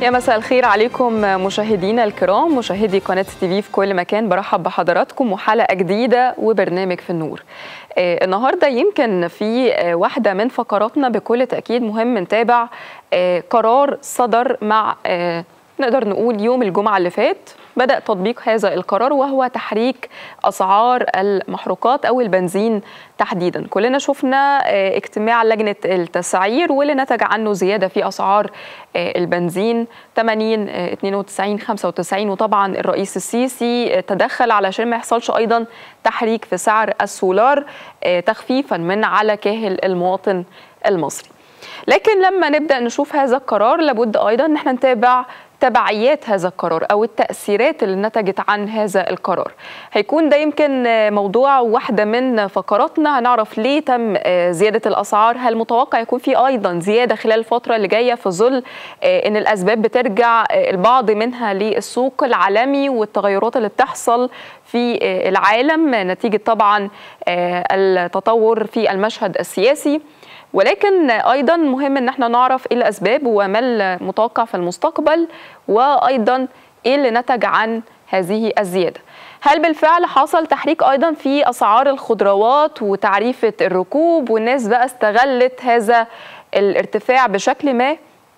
يا مساء الخير عليكم مشاهدينا الكرام مشاهدي قناة تي في في كل مكان برحب بحضراتكم وحلقة جديدة وبرنامج في النور آه النهاردة يمكن في آه واحدة من فقراتنا بكل تأكيد مهم نتابع آه قرار صدر مع نقدر نقول يوم الجمعة اللي فات بدأ تطبيق هذا القرار وهو تحريك أسعار المحروقات أو البنزين تحديدا كلنا شفنا اجتماع لجنة التسعير واللي نتج عنه زيادة في أسعار البنزين 80 92 95 وطبعا الرئيس السيسي تدخل علشان ما يحصلش أيضا تحريك في سعر السولار تخفيفا من على كاهل المواطن المصري لكن لما نبدأ نشوف هذا القرار لابد أيضا أن احنا نتابع تبعيات هذا القرار او التاثيرات اللي نتجت عن هذا القرار هيكون ده يمكن موضوع واحده من فقراتنا هنعرف ليه تم زياده الاسعار هل متوقع يكون في ايضا زياده خلال الفتره اللي جايه في ظل ان الاسباب بترجع البعض منها للسوق العالمي والتغيرات اللي بتحصل في العالم نتيجه طبعا التطور في المشهد السياسي ولكن ايضا مهم ان احنا نعرف ايه الاسباب وما المتوقع في المستقبل وايضا ايه اللي نتج عن هذه الزياده هل بالفعل حصل تحريك ايضا في اسعار الخضروات وتعريفه الركوب والناس بقى استغلت هذا الارتفاع بشكل ما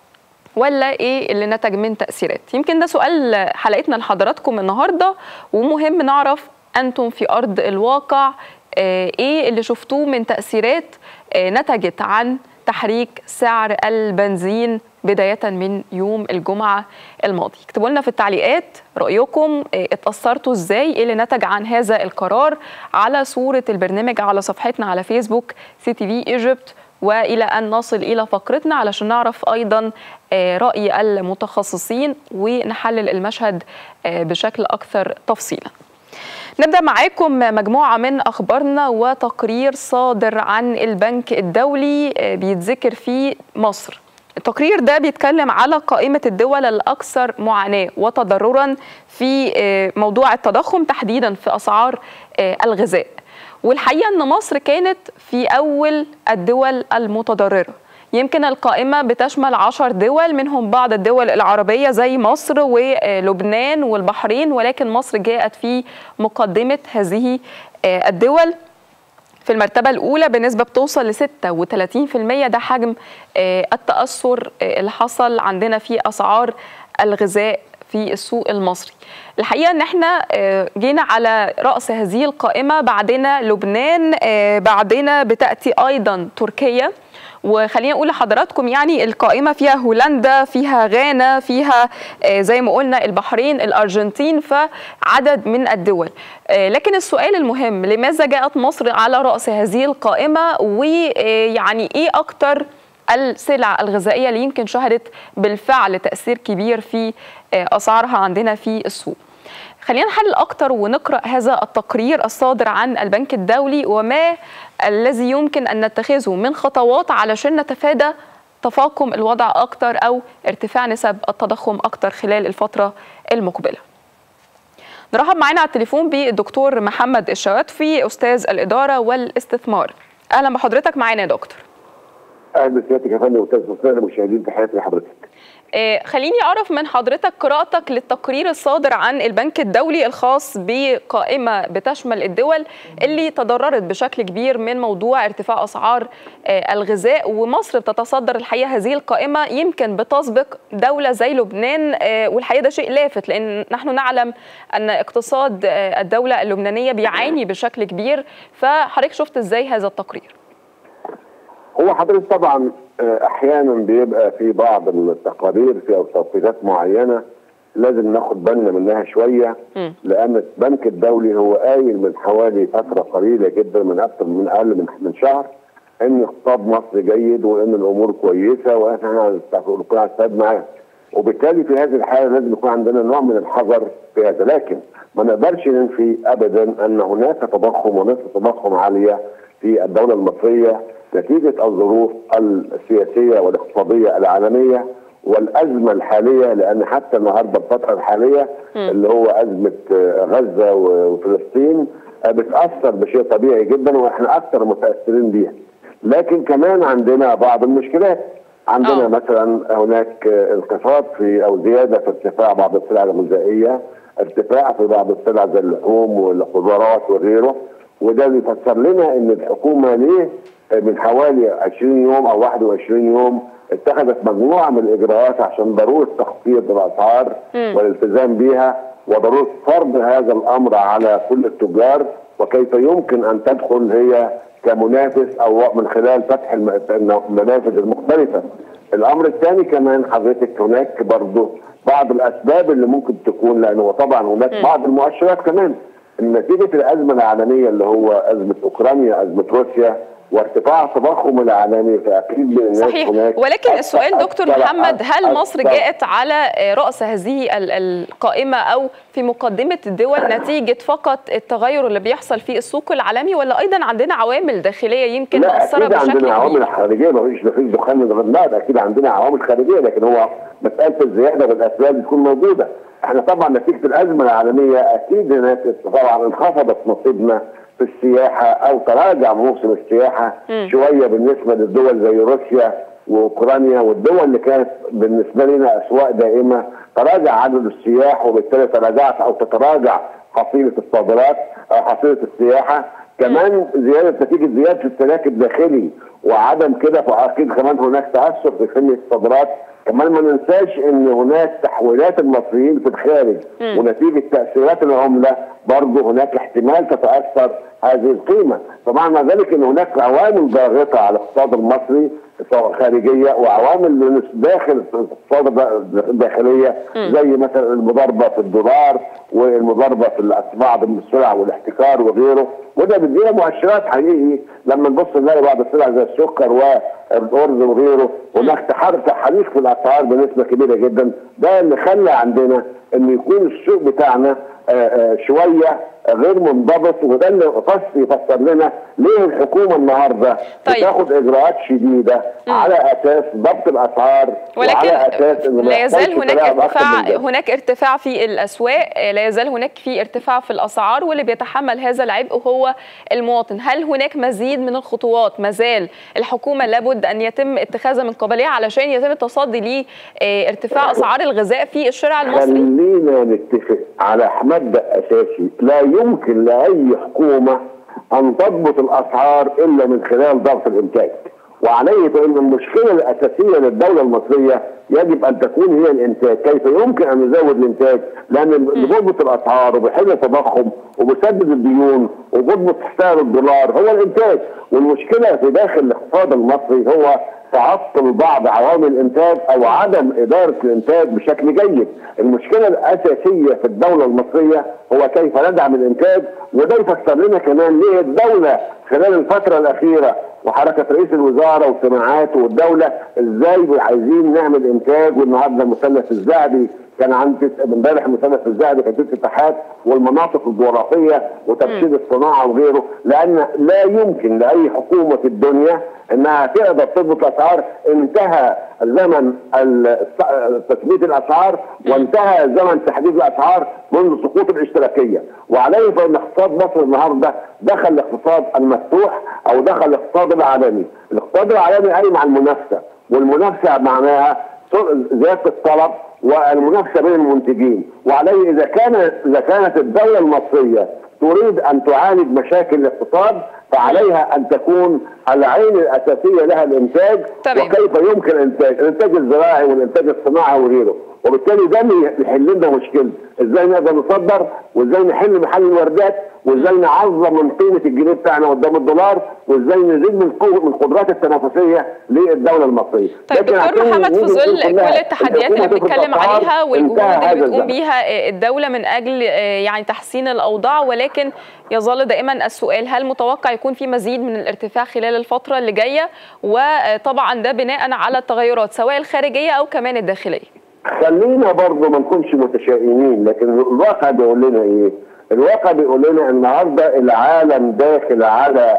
ولا ايه اللي نتج من تاثيرات يمكن ده سؤال حلقتنا لحضراتكم النهارده ومهم نعرف انتم في ارض الواقع ايه اللي شفتوه من تاثيرات نتجت عن تحريك سعر البنزين بداية من يوم الجمعة الماضي اكتبوا لنا في التعليقات رأيكم اتأثرتوا ازاي ايه اللي نتج عن هذا القرار على صورة البرنامج على صفحتنا على فيسبوك سي تي في ايجيبت والى ان نصل الى فقرتنا علشان نعرف ايضا راي المتخصصين ونحلل المشهد بشكل اكثر تفصيلا نبدا معاكم مجموعه من اخبارنا وتقرير صادر عن البنك الدولي بيتذكر فيه مصر التقرير ده بيتكلم على قائمه الدول الاكثر معاناه وتضررا في موضوع التضخم تحديدا في اسعار الغذاء والحقيقه ان مصر كانت في اول الدول المتضرره يمكن القائمة بتشمل عشر دول منهم بعض الدول العربية زي مصر ولبنان والبحرين ولكن مصر جاءت في مقدمة هذه الدول في المرتبة الأولى بنسبة بتوصل ل 36% ده حجم التأثر اللي حصل عندنا في أسعار الغذاء في السوق المصري الحقيقه ان احنا جينا على راس هذه القائمه بعدنا لبنان بعدنا بتاتي ايضا تركيا وخلينا اقول لحضراتكم يعني القائمه فيها هولندا فيها غانا فيها زي ما قلنا البحرين الارجنتين فعدد من الدول لكن السؤال المهم لماذا جاءت مصر على راس هذه القائمه ويعني ايه اكتر السلع الغذائيه اللي يمكن شهدت بالفعل تاثير كبير في اسعارها عندنا في السوق خلينا نحلل اكتر ونقرا هذا التقرير الصادر عن البنك الدولي وما الذي يمكن ان نتخذه من خطوات علشان نتفادى تفاقم الوضع اكتر او ارتفاع نسب التضخم اكتر خلال الفتره المقبله نرحب معانا على التليفون بالدكتور محمد الشواتفي استاذ الاداره والاستثمار اهلا بحضرتك معانا يا دكتور اهلا بسيادتك يا فندم استاذ حسين المشاهدين تحياتي لحضرتك آه خليني اعرف من حضرتك قراءتك للتقرير الصادر عن البنك الدولي الخاص بقائمه بتشمل الدول اللي تضررت بشكل كبير من موضوع ارتفاع اسعار آه الغذاء ومصر بتتصدر الحقيقه هذه القائمه يمكن بتسبق دوله زي لبنان آه والحقيقه ده شيء لافت لان نحن نعلم ان اقتصاد الدوله اللبنانيه بيعاني بشكل كبير فحضرتك شفت ازاي هذا التقرير؟ هو حضرتك طبعا احيانا بيبقى في بعض التقارير في توقيتات معينه لازم ناخد بالنا منها شويه لان البنك الدولي هو قايل من حوالي فتره قليله جدا من اكثر من اقل من من شهر ان اقتصاد مصر جيد وان الامور كويسه واحنا نكون على استعداد معاه وبالتالي في هذه الحاله لازم يكون عندنا نوع من الحذر في هذا لكن ما نقدرش ننفي ابدا ان هناك تضخم ونسبه تضخم عاليه في الدوله المصريه نتيجه الظروف السياسيه والاقتصاديه العالميه والازمه الحاليه لان حتى النهارده الفتره الحاليه م. اللي هو ازمه غزه وفلسطين بتاثر بشيء طبيعي جدا واحنا اكثر متاثرين بيها. لكن كمان عندنا بعض المشكلات عندنا أوه. مثلا هناك انخفاض في او زياده في ارتفاع بعض السلع الغذائيه ارتفاع في بعض السلع زي اللحوم والخضروات وغيره وده بيفسر لنا ان الحكومه ليه من حوالي 20 يوم او 21 يوم اتخذت مجموعه من الاجراءات عشان ضروره تخفيض الاسعار والالتزام بها وضروره فرض هذا الامر على كل التجار وكيف يمكن ان تدخل هي كمنافس او من خلال فتح المنافذ المختلفه. الامر الثاني كمان حضرتك هناك برضه بعض الاسباب اللي ممكن تكون لانه طبعا هناك بعض المؤشرات كمان نتيجه الازمه العالميه اللي هو ازمه اوكرانيا ازمه روسيا وارتفاع التضخم العالمي فاكيد الناس صحيح هناك ولكن السؤال دكتور محمد هل مصر جاءت على راس هذه القائمه او في مقدمه الدول نتيجه فقط التغير اللي بيحصل في السوق العالمي ولا ايضا عندنا عوامل داخليه يمكن مأثره بشكل كبير؟ عندنا عوامل خارجيه ما فيش ما فيش دخان من الغناء اكيد عندنا عوامل خارجيه لكن هو مساله الزياده بالاسباب بتكون موجوده احنا طبعا نتيجه الازمه العالميه اكيد هناك طبعا انخفضت نصيبنا في السياحه او تراجع موسم السياحه م. شويه بالنسبه للدول زي روسيا واوكرانيا والدول اللي كانت بالنسبه لنا اسواق دائمه تراجع عدد السياح وبالتالي تراجعت او تتراجع حصيله الصادرات او حصيله السياحه كمان زياده نتيجه زياده السلاك الداخلي وعدم كده فاكيد كمان هناك تاثر في كميه الصادرات كمان ما ننساش ان هناك تحويلات المصريين في الخارج م. ونتيجه تاثيرات العمله برضه هناك احتمال تتاثر هذه القيمه فمعنى ذلك ان هناك عوامل ضاغطه على الاقتصاد المصري سواء خارجيه وعوامل داخل الاقتصاد الداخليه زي مثلا المضاربه في الدولار والمضاربه في بعض السلع والاحتكار وغيره وده بيدينا مؤشرات حقيقي لما نبص نلاقي بعض السلع زي السكر والارز وغيره هناك تحريك في الاسعار بنسبه كبيره جدا ده اللي خلى عندنا ان يكون السوق بتاعنا شويه غير منضبط وده اللي يفسر لنا ليه الحكومه النهارده طيب. بتاخد اجراءات شديده م. على اساس ضبط الاسعار ولكن وعلى اساس ان لا يزال هناك ارتفاع هناك ارتفاع في الاسواق لا يزال هناك في ارتفاع في الاسعار واللي بيتحمل هذا العبء هو المواطن هل هناك مزيد من الخطوات مازال الحكومه لابد ان يتم اتخاذها من قبلها علشان يتم التصدي لارتفاع اسعار الغذاء في الشارع المصري خلينا نتفق على مبدا اساسي لا يمكن لاي حكومه ان تضبط الاسعار الا من خلال ضغط الانتاج وعليه فان المشكله الاساسيه للدوله المصريه يجب ان تكون هي الانتاج، كيف يمكن ان نزود الانتاج؟ لان اللي بيضبط الاسعار وبيحل التضخم وبيسدد الديون وبيضبط سعر الدولار هو الانتاج، والمشكله في داخل الاقتصاد المصري هو تعطل بعض عوامل الانتاج او عدم اداره الانتاج بشكل جيد. المشكله الاساسيه في الدوله المصريه هو كيف ندعم الانتاج وده يفسر لنا كمان ليه الدوله خلال الفتره الاخيره وحركه رئيس الوزاره وسماعاته والدوله ازاي عايزين نعمل انتاج والنهارده المثلث الذهبي كان عندي امبارح المثلث الذهبي كان اتحاد والمناطق الجغرافيه وترشيد الصناعه وغيره لان لا يمكن لاي حكومه في الدنيا انها تقدر تضبط الاسعار انتهى زمن تثبيت الاسعار وانتهى زمن تحديد الاسعار منذ سقوط الاشتراكيه وعليه فان اقتصاد مصر النهارده دخل الاقتصاد المفتوح او دخل الاقتصاد العالمي الاقتصاد العالمي قايم على المنافسه والمنافسه معناها زياده الطلب والمنافسه بين المنتجين وعليه اذا كان اذا كانت الدوله المصريه تريد ان تعالج مشاكل الاقتصاد فعليها ان تكون العين الاساسيه لها الانتاج طبعا. وكيف يمكن الانتاج الانتاج الزراعي والانتاج الصناعي وغيره وبالتالي ده اللي يحل لنا مشكله ازاي نقدر نصدر وازاي نحل محل الواردات وازاي نعظم من قيمه الجنيه بتاعنا قدام الدولار وازاي نزيد من قوه من القدرات التنافسيه للدوله المصريه. طيب دكتور محمد في ظل كل التحديات اللي بنتكلم عليها والجهود اللي بتقوم بيها الدوله من اجل يعني تحسين الاوضاع ولكن يظل دائما السؤال هل متوقع يكون في مزيد من الارتفاع خلال الفتره اللي جايه وطبعا ده بناء على التغيرات سواء الخارجيه او كمان الداخليه. خلينا برضه ما نكونش متشائمين لكن الواقع بيقول لنا ايه؟ الواقع بيقول لنا النهارده العالم داخل على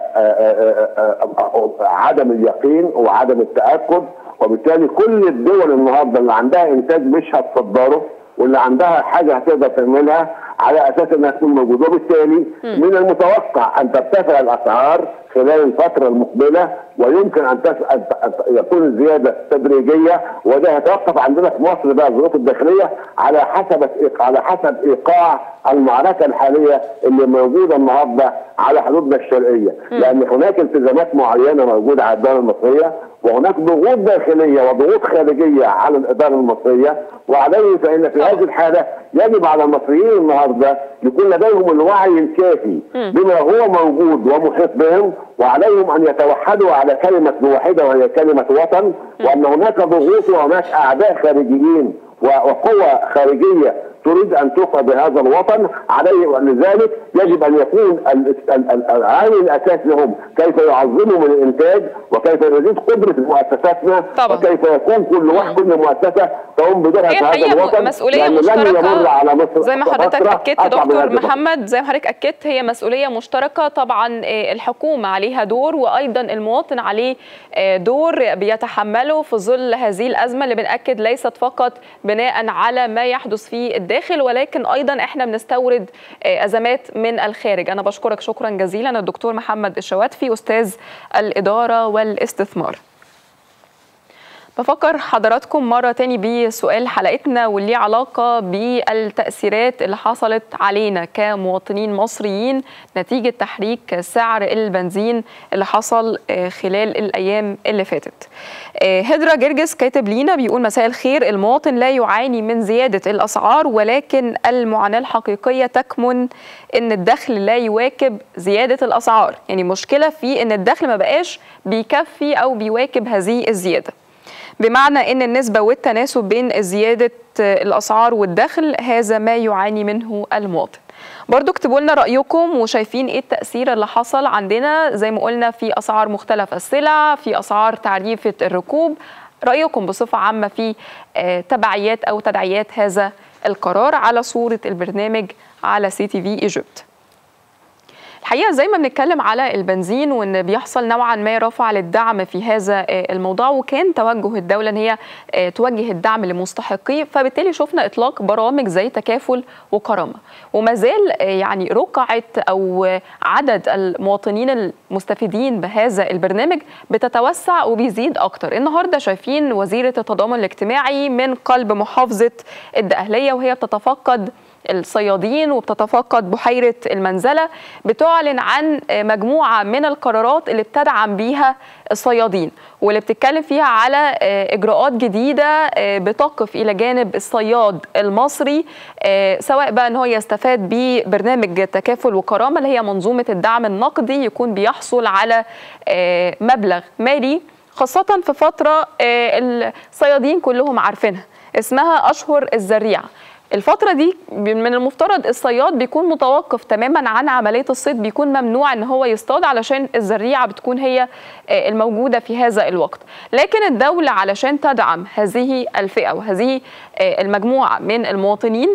عدم اليقين وعدم التاكد وبالتالي كل الدول النهارده اللي عندها انتاج مش هتصدره واللي عندها حاجه هتقدر تعملها على اساس انها تكون موجوده وبالتالي من المتوقع ان ترتفع الاسعار خلال الفتره المقبله ويمكن ان تس... أن ت- أن ت- يكون الزياده تدريجيه وده هيتوقف عندنا في مصر بقى الظروف الداخليه على حسب إيق- على حسب ايقاع المعركه الحاليه اللي موجوده النهارده على حدودنا الشرقيه لان هناك التزامات معينه موجوده على الدوله المصريه وهناك ضغوط داخليه وضغوط خارجيه على الاداره المصريه وعليه فان في هذه الحاله يجب على المصريين النهارده يكون لديهم الوعي الكافي بما هو موجود ومحيط بهم وعليهم ان يتوحدوا على كلمه واحده وهي كلمه وطن وان هناك ضغوط وهناك اعداء خارجيين و- وقوى خارجيه تريد ان توقع بهذا الوطن عليه ولذلك يجب ان يكون ال- ال- ال- العامل الاساسي لهم كيف يعظموا من الانتاج وكيف يزيد قدره مؤسساتنا طبعا. وكيف يكون كل واحد كل مؤسسه تقوم بدورها هي في هذا الحقيقه الوطن مسؤوليه لأن لن يمر مشتركه على مصر زي ما حضرتك فترة اكدت أصعب من دكتور هذه الفترة. محمد زي ما حضرتك اكدت هي مسؤوليه مشتركه طبعا آه، الحكومه عليها دور وايضا المواطن عليه آه، دور بيتحمله في ظل هذه الازمه اللي بناكد ليست فقط بناء على ما يحدث في الداخل ولكن ايضا احنا بنستورد آه، ازمات من الخارج انا بشكرك شكرا جزيلا الدكتور محمد الشواتفي استاذ الاداره والاستثمار بفكر حضراتكم مرة تاني بسؤال حلقتنا واللي علاقة بالتأثيرات اللي حصلت علينا كمواطنين مصريين نتيجة تحريك سعر البنزين اللي حصل آه، خلال الأيام اللي فاتت آه، هدرة جرجس كاتب لينا بيقول مساء الخير المواطن لا يعاني من زيادة الأسعار ولكن المعاناة الحقيقية تكمن إن الدخل لا يواكب زيادة الأسعار يعني مشكلة في إن الدخل ما بقاش بيكفي أو بيواكب هذه الزيادة بمعنى ان النسبه والتناسب بين زياده الاسعار والدخل هذا ما يعاني منه المواطن برضو اكتبوا لنا رايكم وشايفين ايه التاثير اللي حصل عندنا زي ما قلنا في اسعار مختلف السلع في اسعار تعريفه الركوب رايكم بصفه عامه في آه، تبعيات او تداعيات هذا القرار على صوره البرنامج على سي تي في ايجيبت الحقيقه زي ما بنتكلم على البنزين وان بيحصل نوعا ما رفع للدعم في هذا آه، الموضوع وكان توجه الدوله ان هي آه، توجه الدعم لمستحقيه فبالتالي شفنا اطلاق برامج زي تكافل وكرامه وما زال آه، يعني رقعه او آه، عدد المواطنين المستفيدين بهذا البرنامج بتتوسع وبيزيد اكتر النهارده شايفين وزيره التضامن الاجتماعي من قلب محافظه الدقهليه وهي بتتفقد الصيادين وبتتفقد بحيرة المنزلة بتعلن عن مجموعة من القرارات اللي بتدعم بيها الصيادين واللي بتتكلم فيها على إجراءات جديدة بتقف إلى جانب الصياد المصري سواء بقى أن هو يستفاد ببرنامج تكافل وكرامة اللي هي منظومة الدعم النقدي يكون بيحصل على مبلغ مالي خاصة في فترة الصيادين كلهم عارفينها اسمها أشهر الزريعة الفترة دي من المفترض الصياد بيكون متوقف تماما عن عملية الصيد بيكون ممنوع ان هو يصطاد علشان الزريعة بتكون هي الموجودة في هذا الوقت لكن الدولة علشان تدعم هذه الفئة وهذه المجموعة من المواطنين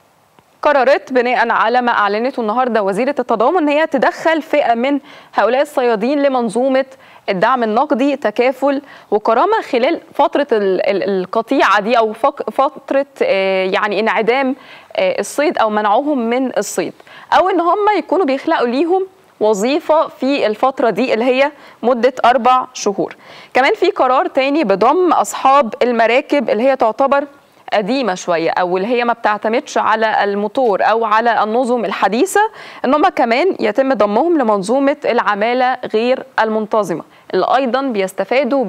قررت بناء على ما اعلنته النهارده وزيره التضامن ان هي تدخل فئه من هؤلاء الصيادين لمنظومه الدعم النقدي تكافل وكرامه خلال فتره القطيعه دي او فتره يعني انعدام الصيد او منعهم من الصيد او ان هم يكونوا بيخلقوا ليهم وظيفه في الفتره دي اللي هي مده اربع شهور. كمان في قرار تاني بضم اصحاب المراكب اللي هي تعتبر قديمه شويه او اللي هي ما بتعتمدش على الموتور او على النظم الحديثه ان هم كمان يتم ضمهم لمنظومه العماله غير المنتظمه اللي ايضا بيستفادوا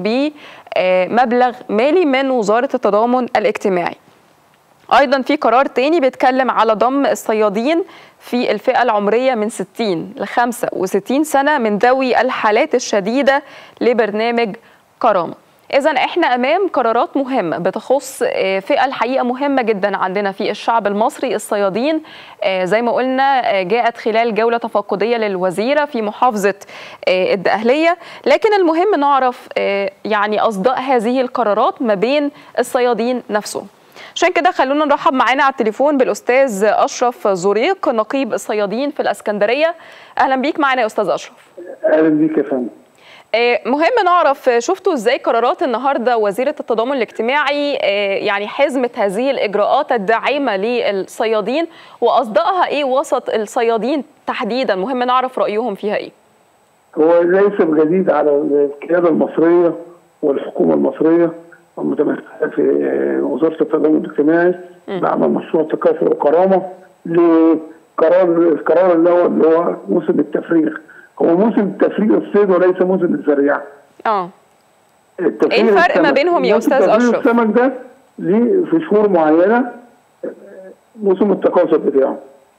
بمبلغ مالي من وزاره التضامن الاجتماعي. ايضا في قرار تاني بيتكلم على ضم الصيادين في الفئه العمريه من 60 ل 65 سنه من ذوي الحالات الشديده لبرنامج كرامه. إذا إحنا أمام قرارات مهمة بتخص فئة الحقيقة مهمة جدا عندنا في الشعب المصري الصيادين زي ما قلنا جاءت خلال جولة تفقدية للوزيرة في محافظة الدقهلية لكن المهم نعرف يعني أصداء هذه القرارات ما بين الصيادين نفسهم عشان كده خلونا نرحب معانا على التليفون بالاستاذ اشرف زريق نقيب الصيادين في الاسكندريه اهلا بيك معانا يا استاذ اشرف اهلا بيك يا فندم مهم نعرف شفتوا ازاي قرارات النهارده وزيره التضامن الاجتماعي يعني حزمت هذه الاجراءات الداعمه للصيادين واصدقها ايه وسط الصيادين تحديدا مهم نعرف رايهم فيها ايه هو ليس بجديد على القياده المصريه والحكومه المصريه المتمثله في وزاره التضامن الاجتماعي بعمل مشروع تكافل وكرامه لقرار القرار اللي هو اللي هو موسم التفريغ هو موسم التفريغ الصيد وليس موسم الزريعه. اه ايه الفرق ما بينهم يا استاذ اشرف؟ السمك ده ليه في شهور معينه موسم التكاثر بتاعه.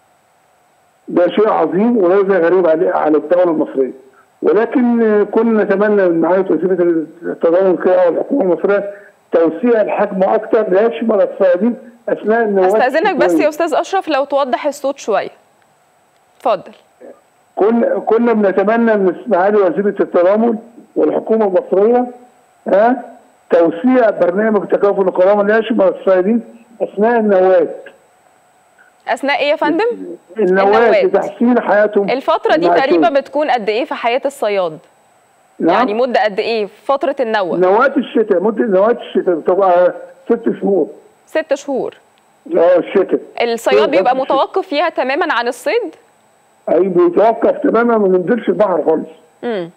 ده شيء عظيم وليس غريب على على الدوله المصريه. ولكن كنا نتمنى من معالي وزيره التضامن القيادي والحكومه المصريه توسيع الحجم اكثر ليشمل الصيادين اثناء النواه استاذنك بس يا استاذ اشرف لو توضح الصوت شويه. اتفضل. كنا كنا بنتمنى من معالي وزيره التضامن والحكومه المصريه ها توسيع برنامج تكافل الكرامه ليشمل الصيادين اثناء النواه. اثناء ايه يا فندم؟ النواه لتحسين حياتهم الفتره دي تقريبا بتكون قد ايه في حياه الصياد؟ نعم؟ يعني مده قد ايه فتره النوى؟ نواه الشتاء مده نواه الشتاء بتبقى ست شهور ست شهور اه الشتاء الصياد بيبقى متوقف فيها تماما عن الصيد؟ اي بيتوقف تماما ما بينزلش البحر خالص امم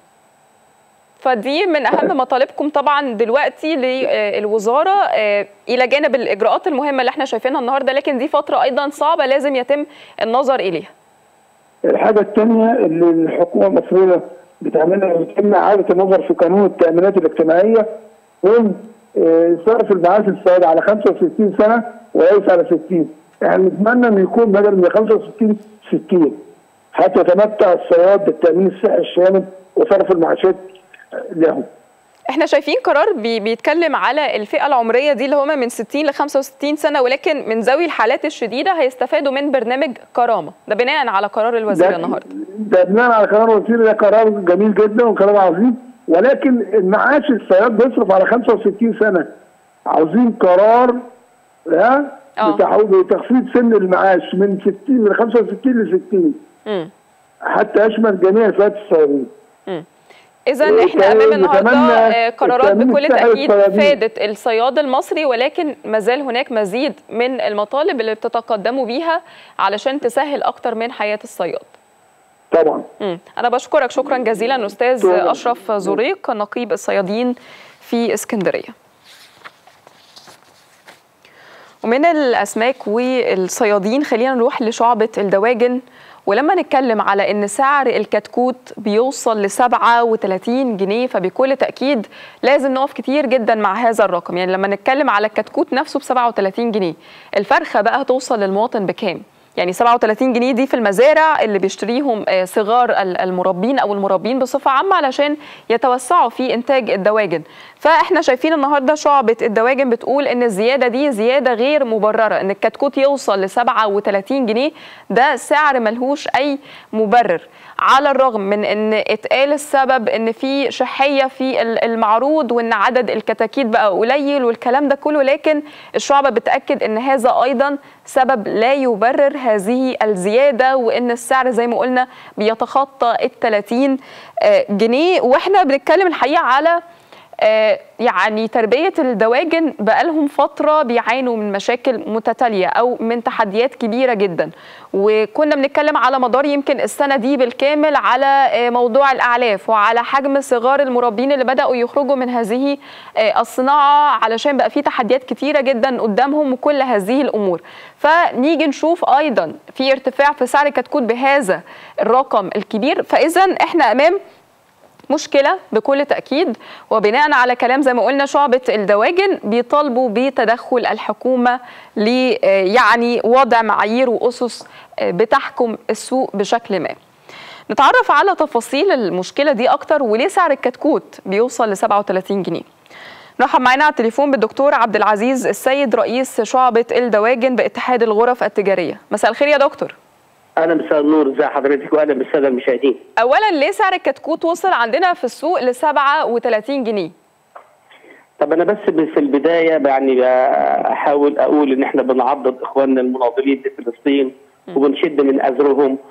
فدي من اهم مطالبكم طبعا دلوقتي للوزاره الى جانب الاجراءات المهمه اللي احنا شايفينها النهارده لكن دي فتره ايضا صعبه لازم يتم النظر اليها. الحاجه الثانيه اللي الحكومه المصريه بتعملها بتم اعاده النظر في قانون التامينات الاجتماعيه من صرف المعاش الصعيد على 65 سنه وليس على 60 احنا نتمنى انه يكون بدل من 65 60 حتى يتمتع الصياد بالتامين الصحي الشامل وصرف المعاشات لهم احنا شايفين قرار بي بيتكلم على الفئه العمريه دي اللي هم من 60 ل 65 سنه ولكن من ذوي الحالات الشديده هيستفادوا من برنامج كرامه ده بناء على قرار الوزير النهارده ده بناء على قرار الوزير ده قرار جميل جدا وقرار عظيم ولكن المعاش الصياد بيصرف على 65 سنه عاوزين قرار ها بتخفيض سن المعاش من 60 من 65 ل 60 امم حتى يشمل جميع فئات الصيادين اذا احنا امام النهارده قرارات بكل تاكيد فادت الصياد المصري ولكن ما زال هناك مزيد من المطالب اللي بتتقدموا بيها علشان تسهل اكتر من حياه الصياد طبعا مم. انا بشكرك شكرا جزيلا استاذ طبعا. اشرف زريق نقيب الصيادين في اسكندريه ومن الاسماك والصيادين خلينا نروح لشعبه الدواجن ولما نتكلم على ان سعر الكتكوت بيوصل ل 37 جنيه فبكل تاكيد لازم نقف كتير جدا مع هذا الرقم يعني لما نتكلم على الكتكوت نفسه ب 37 جنيه الفرخه بقى هتوصل للمواطن بكام يعني 37 جنيه دي في المزارع اللي بيشتريهم صغار المربين او المربين بصفه عامه علشان يتوسعوا في انتاج الدواجن فاحنا شايفين النهارده شعبه الدواجن بتقول ان الزياده دي زياده غير مبرره ان الكتكوت يوصل ل 37 جنيه ده سعر ملهوش اي مبرر على الرغم من ان اتقال السبب ان في شحيه في المعروض وان عدد الكتاكيت بقى قليل والكلام ده كله لكن الشعبه بتاكد ان هذا ايضا سبب لا يبرر هذه الزياده وان السعر زي ما قلنا بيتخطى ال 30 جنيه واحنا بنتكلم الحقيقه على يعني تربية الدواجن بقالهم فترة بيعانوا من مشاكل متتالية أو من تحديات كبيرة جدا وكنا بنتكلم على مدار يمكن السنة دي بالكامل على موضوع الأعلاف وعلى حجم صغار المربين اللي بدأوا يخرجوا من هذه الصناعة علشان بقى في تحديات كتيرة جدا قدامهم وكل هذه الأمور فنيجي نشوف أيضا في ارتفاع في سعر الكتكوت بهذا الرقم الكبير فإذا احنا أمام مشكله بكل تاكيد وبناء على كلام زي ما قلنا شعبه الدواجن بيطالبوا بتدخل الحكومه ل يعني وضع معايير واسس بتحكم السوق بشكل ما. نتعرف على تفاصيل المشكله دي اكتر وليه سعر الكتكوت بيوصل ل 37 جنيه. نرحب معانا على التليفون بالدكتور عبد العزيز السيد رئيس شعبه الدواجن باتحاد الغرف التجاريه. مساء الخير يا دكتور. اهلا مساء النور ازي حضرتك واهلا بالساده المشاهدين. اولا ليه سعر الكتكوت وصل عندنا في السوق ل 37 جنيه؟ طب انا بس في البدايه يعني احاول اقول ان احنا بنعضد اخواننا المناضلين في فلسطين وبنشد من ازرهم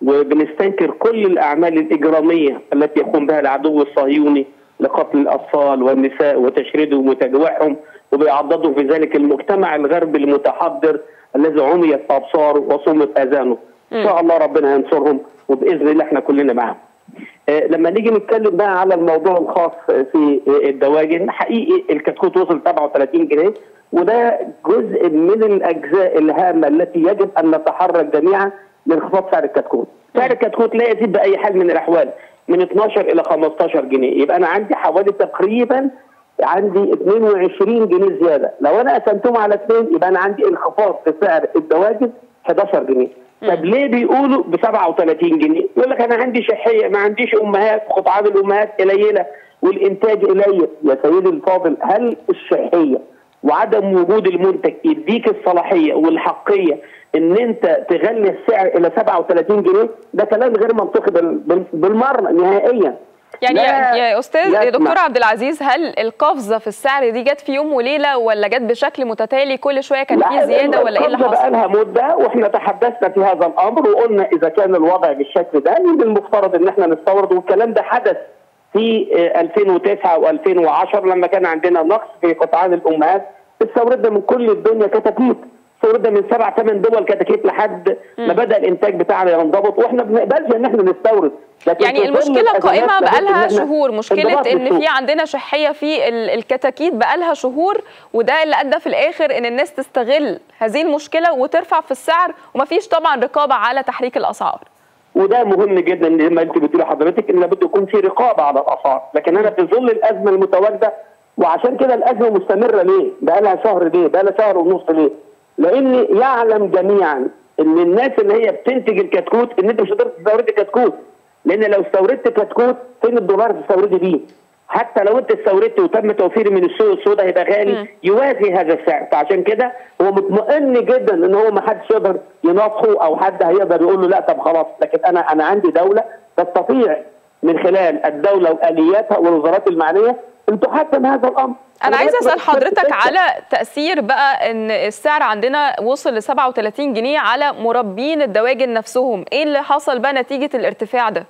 وبنستنكر كل الاعمال الاجراميه التي يقوم بها العدو الصهيوني لقتل الاطفال والنساء وتشريدهم وتجويعهم وبيعضدوا في ذلك المجتمع الغربي المتحضر الذي عميت ابصاره وصمت اذانه. ان شاء الله ربنا ينصرهم وباذن الله احنا كلنا معهم. آه لما نيجي نتكلم بقى على الموضوع الخاص في آه الدواجن حقيقي الكتكوت وصل 37 جنيه وده جزء من الاجزاء الهامه التي يجب ان نتحرك جميعا لانخفاض سعر الكتكوت. سعر الكتكوت لا يزيد باي حال من الاحوال من 12 الى 15 جنيه يبقى انا عندي حوالي تقريبا عندي 22 جنيه زياده لو انا قسمتهم على اثنين يبقى انا عندي انخفاض في سعر الدواجن 11 جنيه طب ليه بيقولوا ب 37 جنيه؟ يقول لك انا عندي شحيه ما عنديش امهات قطعان الامهات قليله والانتاج قليل يا سيدي الفاضل هل الشحيه وعدم وجود المنتج يديك الصلاحيه والحقيه ان انت تغلي السعر الى 37 جنيه ده كلام غير منطقي بالمره نهائيا يعني يا استاذ يا دكتور عبد العزيز هل القفزه في السعر دي جت في يوم وليله ولا جت بشكل متتالي كل شويه كان في زياده ولا ايه اللي حصل؟ بقى لها مده واحنا تحدثنا في هذا الامر وقلنا اذا كان الوضع بالشكل ده من المفترض ان احنا نستورد والكلام ده حدث في 2009 و2010 لما كان عندنا نقص في قطعان الامهات استوردنا من كل الدنيا كتاكيت استوردنا من سبع ثمان دول كتاكيت لحد ما بدا الانتاج بتاعنا ينضبط واحنا ما بنقبلش ان احنا نستورد يعني المشكله قائمه بقالها شهور مشكله ان في عندنا شحيه في الكتاكيت بقالها شهور وده اللي ادى في الاخر ان الناس تستغل هذه المشكله وترفع في السعر ومفيش طبعا رقابه على تحريك الاسعار وده مهم جدا زي ما انت بتقولي حضرتك ان لابد يكون في رقابه على الاسعار لكن انا في ظل الازمه المتواجده وعشان كده الازمه مستمره ليه؟ بقى لها شهر ليه؟ بقى لها شهر ونص ليه؟ لان يعلم جميعا ان الناس اللي هي بتنتج الكتكوت ان انت مش هتقدر تستورد كتكوت لان لو استوردت كتكوت فين الدولار تستوردي بيه؟ حتى لو انت استوردت وتم توفيره من السوق السوداء هيبقى غالي يوازي هذا السعر فعشان كده هو مطمئن جدا ان هو ما حدش يقدر يناطحه او حد هيقدر يقول له لا طب خلاص لكن انا انا عندي دوله تستطيع من خلال الدوله والياتها والوزارات المعنيه ان تحكم هذا الامر انا عايزه اسال حضرتك على تاثير بقى ان السعر عندنا وصل ل 37 جنيه على مربين الدواجن نفسهم ايه اللي حصل بقى نتيجه الارتفاع ده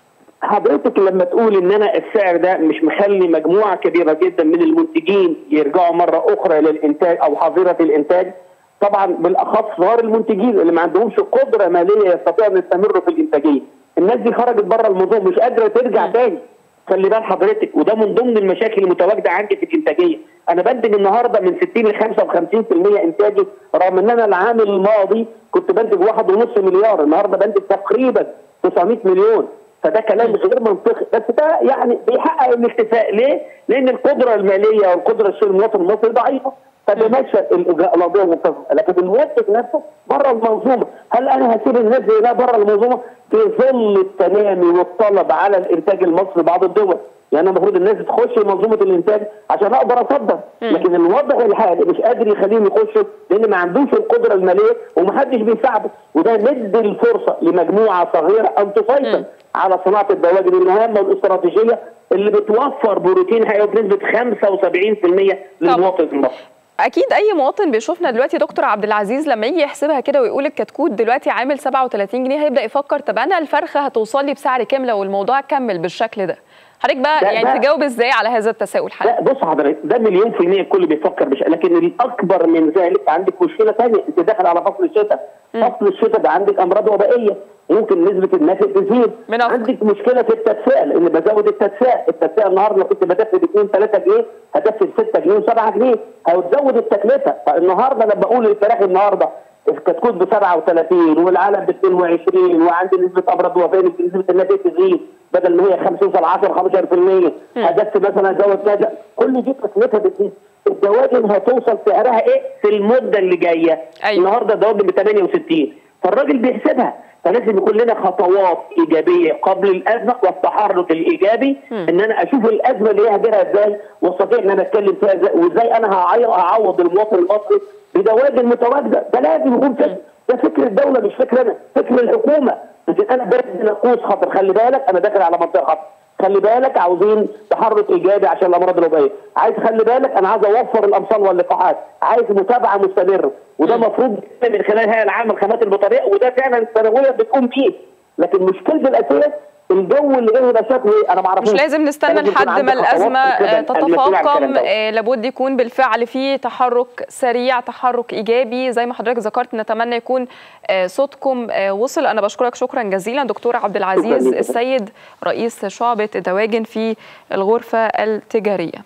حضرتك لما تقول ان انا السعر ده مش مخلي مجموعه كبيره جدا من المنتجين يرجعوا مره اخرى للانتاج او حظيره الانتاج طبعا بالاخص صغار المنتجين اللي ما عندهمش قدره ماليه يستطيعوا ان يستمروا في الانتاجيه الناس دي خرجت بره الموضوع مش قادره ترجع تاني خلي بال حضرتك وده من ضمن المشاكل المتواجده عندي في الانتاجيه انا بنتج النهارده من 60 ل 55% انتاجي رغم ان انا العام الماضي كنت بنتج 1.5 مليار النهارده بنتج تقريبا 900 مليون فده كلام غير منطقي بس ده يعني بيحقق الاكتفاء ليه؟ لان القدره الماليه والقدره الشيء المواطن المصري ضعيفه فبيمشى القضيه المنتظمه لكن المنتج نفسه بره المنظومه هل انا هسيب الناس زي ده بره المنظومه في ظل التنامي والطلب على الانتاج المصري بعض الدول يعني المفروض الناس تخش منظومه الانتاج عشان اقدر اصدر لكن الوضع الحالي مش قادر يخليهم يخشوا لان ما عندوش القدره الماليه ومحدش بيساعده وده ندي الفرصه لمجموعه صغيره ان تسيطر على صناعه الدواجن الهامه والاستراتيجيه اللي بتوفر بروتين حيوي بنسبه 75% للمواطن المصري اكيد اي مواطن بيشوفنا دلوقتي دكتور عبد العزيز لما يجي يحسبها كده ويقول الكتكوت دلوقتي عامل 37 جنيه هيبدا يفكر طب انا الفرخه هتوصل لي بسعر كام لو الموضوع كمل بالشكل ده حضرتك بقى يعني تجاوب ازاي على هذا التساؤل حضرتك لا بص حضرتك ده مليون في المية الكل بيفكر بش... لكن الاكبر من ذلك عندك مشكله ثانيه انت داخل على فصل الشتاء فصل الشتاء ده عندك امراض وبائيه ممكن نسبه النافق تزيد عندك مشكله في التدفئه لان بزود التدفئه التدفئه النهارده كنت بدفئ ب 2 3 جنيه هدفئ ب 6 جنيه و7 جنيه هتزود التكلفه فالنهارده لما بقول الفراخ النهارده الكتكوت ب 37 والعلب ب 22 وعندي نسبه امراض وبائيه نسبه النافق تزيد بدل ما هي 5 توصل 10 15% هدفت مثلا ازود كذا كل دي تكلفه بتزيد الدواجن هتوصل سعرها ايه في المده اللي جايه أيوة. النهارده الدواجن ب 68 فالراجل بيحسبها فلازم يكون لنا خطوات ايجابيه قبل الازمه والتحرك الايجابي م. ان انا اشوف الازمه اللي هي هديرها ازاي واستطيع ان انا اتكلم فيها ازاي وازاي انا هعوض المواطن المصري بدواجن متواجده ده لازم يكون فكر ده فكر الدوله مش فكر انا فكر الحكومه لكن انا بدي نقوص خطر خلي بالك انا داخل على منطقه خطر خلي بالك عاوزين تحرك ايجابي عشان الامراض الوبائيه عايز خلي بالك انا عايز اوفر الامصال واللقاحات عايز متابعه مستمره وده المفروض من خلال هيئه العامه للخدمات البطاريه وده فعلا السنويه بتقوم بيه لكن مشكلتي الاساسيه الجو اللي جاي ده شكله ايه انا ما اعرفوش مش لازم نستنى لحد ما الازمه تتفاقم لابد يكون بالفعل في تحرك سريع تحرك ايجابي زي ما حضرتك ذكرت نتمنى يكون صوتكم وصل انا بشكرك شكرا جزيلا دكتور عبد العزيز السيد رئيس شعبه الدواجن في الغرفه التجاريه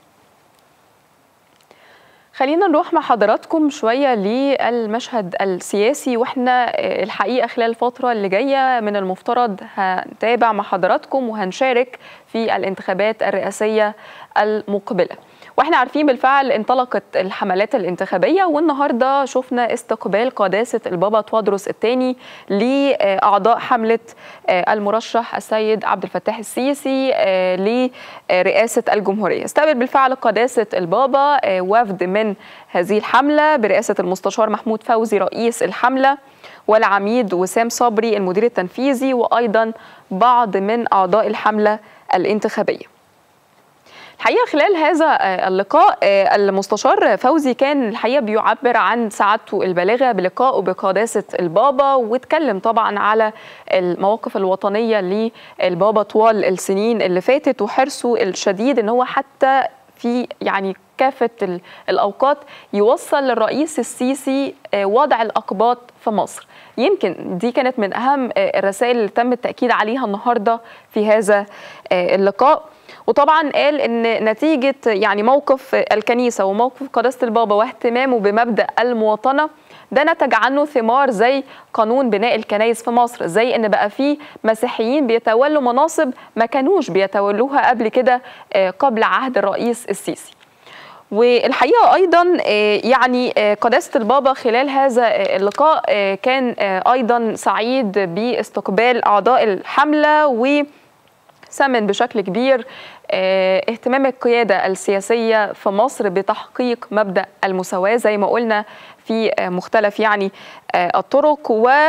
خلينا نروح مع حضراتكم شويه للمشهد السياسي واحنا الحقيقه خلال الفتره اللي جايه من المفترض هنتابع مع حضراتكم وهنشارك في الانتخابات الرئاسيه المقبله. واحنا عارفين بالفعل انطلقت الحملات الانتخابيه والنهارده شفنا استقبال قداسه البابا توادرس الثاني لاعضاء حمله المرشح السيد عبد الفتاح السيسي لرئاسه الجمهوريه. استقبل بالفعل قداسه البابا وفد من هذه الحمله برئاسه المستشار محمود فوزي رئيس الحمله والعميد وسام صبري المدير التنفيذي وايضا بعض من اعضاء الحمله الانتخابيه. الحقيقه خلال هذا اللقاء المستشار فوزي كان الحقيقه بيعبر عن سعادته البالغه بلقائه بقداسه البابا واتكلم طبعا على المواقف الوطنيه للبابا طوال السنين اللي فاتت وحرصه الشديد ان هو حتى في يعني كافه الاوقات يوصل للرئيس السيسي وضع الاقباط في مصر يمكن دي كانت من اهم الرسائل اللي تم التاكيد عليها النهارده في هذا اللقاء وطبعا قال ان نتيجه يعني موقف الكنيسه وموقف قداسه البابا واهتمامه بمبدا المواطنه ده نتج عنه ثمار زي قانون بناء الكنائس في مصر زي ان بقى في مسيحيين بيتولوا مناصب ما كانوش بيتولوها قبل كده قبل عهد الرئيس السيسي والحقيقه ايضا يعني قداسه البابا خلال هذا اللقاء كان ايضا سعيد باستقبال اعضاء الحمله و سمن بشكل كبير اهتمام القيادة السياسية في مصر بتحقيق مبدأ المساواة زي ما قلنا في مختلف يعني الطرق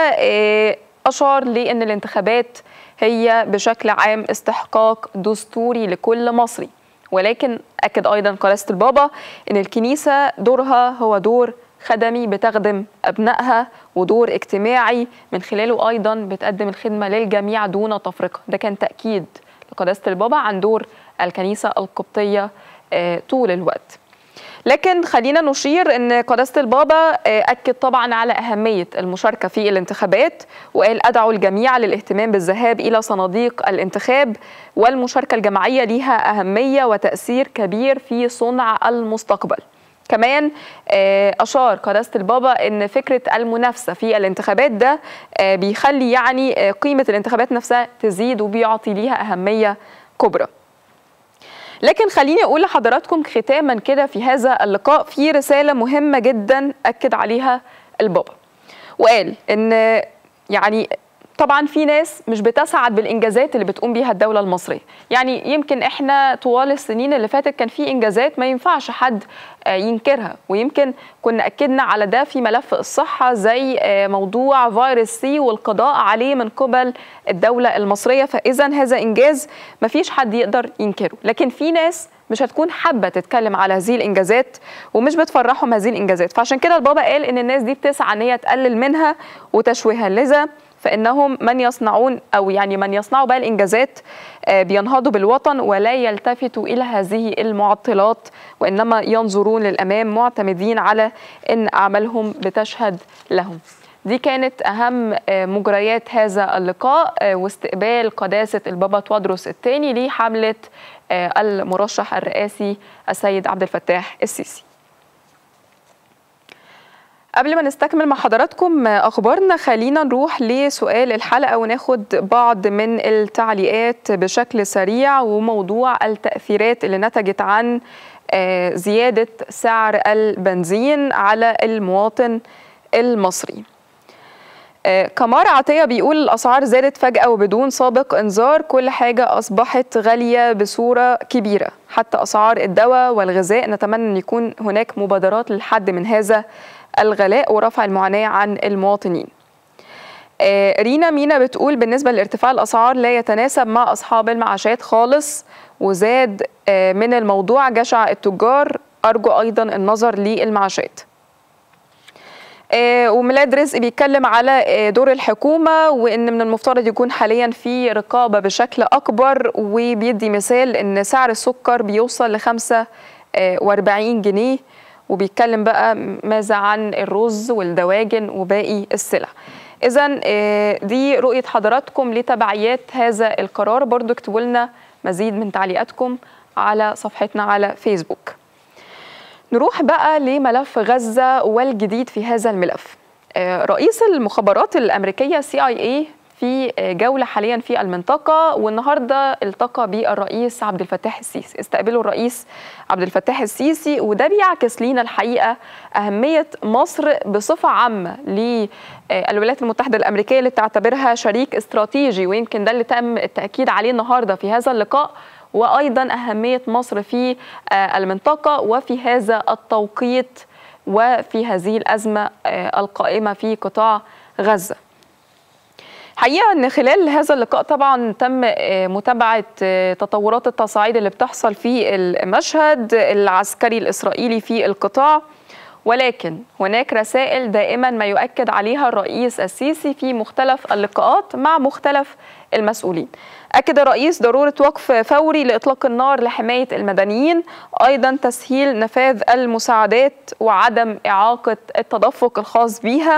وأشار لأن الانتخابات هي بشكل عام استحقاق دستوري لكل مصري ولكن أكد أيضا قداسة البابا أن الكنيسة دورها هو دور خدمي بتخدم أبنائها ودور اجتماعي من خلاله أيضا بتقدم الخدمة للجميع دون تفرقة ده كان تأكيد لقداسة البابا عن دور الكنيسة القبطية طول الوقت لكن خلينا نشير ان قداسه البابا اكد طبعا على اهميه المشاركه في الانتخابات وقال ادعو الجميع للاهتمام بالذهاب الى صناديق الانتخاب والمشاركه الجماعيه ليها اهميه وتاثير كبير في صنع المستقبل كمان اشار قداسه البابا ان فكره المنافسه في الانتخابات ده بيخلي يعني قيمه الانتخابات نفسها تزيد وبيعطي ليها اهميه كبرى لكن خليني اقول لحضراتكم ختاما كده في هذا اللقاء في رساله مهمه جدا اكد عليها البابا وقال ان يعني طبعا في ناس مش بتسعد بالانجازات اللي بتقوم بيها الدوله المصريه يعني يمكن احنا طوال السنين اللي فاتت كان في انجازات ما ينفعش حد ينكرها ويمكن كنا اكدنا على ده في ملف الصحه زي موضوع فيروس سي والقضاء عليه من قبل الدوله المصريه فاذا هذا انجاز ما فيش حد يقدر ينكره لكن في ناس مش هتكون حابه تتكلم على هذه الانجازات ومش بتفرحهم هذه الانجازات فعشان كده البابا قال ان الناس دي بتسعى ان هي تقلل منها وتشويهها لذا فانهم من يصنعون او يعني من يصنعوا بقى الانجازات بينهضوا بالوطن ولا يلتفتوا الى هذه المعطلات وانما ينظرون للامام معتمدين على ان اعمالهم بتشهد لهم. دي كانت اهم مجريات هذا اللقاء واستقبال قداسه البابا توادرس الثاني لحمله المرشح الرئاسي السيد عبد الفتاح السيسي. قبل ما نستكمل مع حضراتكم اخبارنا خلينا نروح لسؤال الحلقه وناخد بعض من التعليقات بشكل سريع وموضوع التاثيرات اللي نتجت عن زياده سعر البنزين على المواطن المصري. كمار عطية بيقول الأسعار زادت فجأة وبدون سابق إنذار كل حاجة أصبحت غالية بصورة كبيرة حتى أسعار الدواء والغذاء نتمنى أن يكون هناك مبادرات للحد من هذا الغلاء ورفع المعاناة عن المواطنين آه رينا مينا بتقول بالنسبة لارتفاع الأسعار لا يتناسب مع أصحاب المعاشات خالص وزاد آه من الموضوع جشع التجار أرجو أيضا النظر للمعاشات آه، وميلاد رزق بيتكلم على آه، دور الحكومة وإن من المفترض يكون حاليا في رقابة بشكل أكبر وبيدي مثال إن سعر السكر بيوصل ل 45 جنيه وبيتكلم بقى ماذا عن الرز والدواجن وباقي السلع إذا دي رؤية حضراتكم لتبعيات هذا القرار برضو اكتبوا لنا مزيد من تعليقاتكم على صفحتنا على فيسبوك نروح بقى لملف غزة والجديد في هذا الملف رئيس المخابرات الأمريكية سي اي اي في جولة حاليا في المنطقة والنهاردة التقى بالرئيس عبد الفتاح السيسي استقبله الرئيس عبد الفتاح السيسي وده بيعكس لينا الحقيقة أهمية مصر بصفة عامة للولايات المتحدة الأمريكية اللي بتعتبرها شريك استراتيجي ويمكن ده اللي تم التأكيد عليه النهاردة في هذا اللقاء وايضا اهميه مصر في المنطقه وفي هذا التوقيت وفي هذه الازمه القائمه في قطاع غزه. حقيقه ان خلال هذا اللقاء طبعا تم متابعه تطورات التصاعيد اللي بتحصل في المشهد العسكري الاسرائيلي في القطاع ولكن هناك رسائل دائما ما يؤكد عليها الرئيس السيسي في مختلف اللقاءات مع مختلف المسؤولين. أكد الرئيس ضرورة وقف فوري لإطلاق النار لحماية المدنيين أيضا تسهيل نفاذ المساعدات وعدم إعاقة التدفق الخاص بها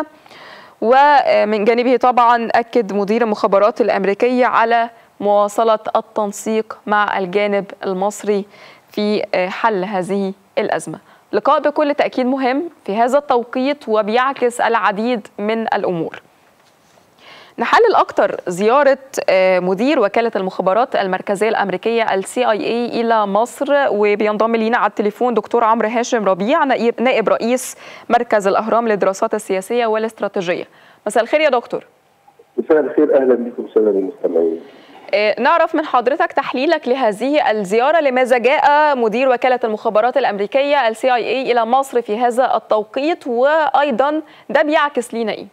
ومن جانبه طبعا أكد مدير المخابرات الأمريكية على مواصلة التنسيق مع الجانب المصري في حل هذه الأزمة لقاء بكل تأكيد مهم في هذا التوقيت وبيعكس العديد من الأمور نحلل أكتر زيارة مدير وكالة المخابرات المركزية الأمريكية السي اي اي إلى مصر وبينضم لينا على التليفون دكتور عمرو هاشم ربيع نائب رئيس مركز الأهرام للدراسات السياسية والاستراتيجية مساء الخير يا دكتور مساء الخير أهلا بكم وسهلا بالمستمعين نعرف من حضرتك تحليلك لهذه الزيارة لماذا جاء مدير وكالة المخابرات الأمريكية السي اي اي إلى مصر في هذا التوقيت وأيضا ده بيعكس لينا إيه؟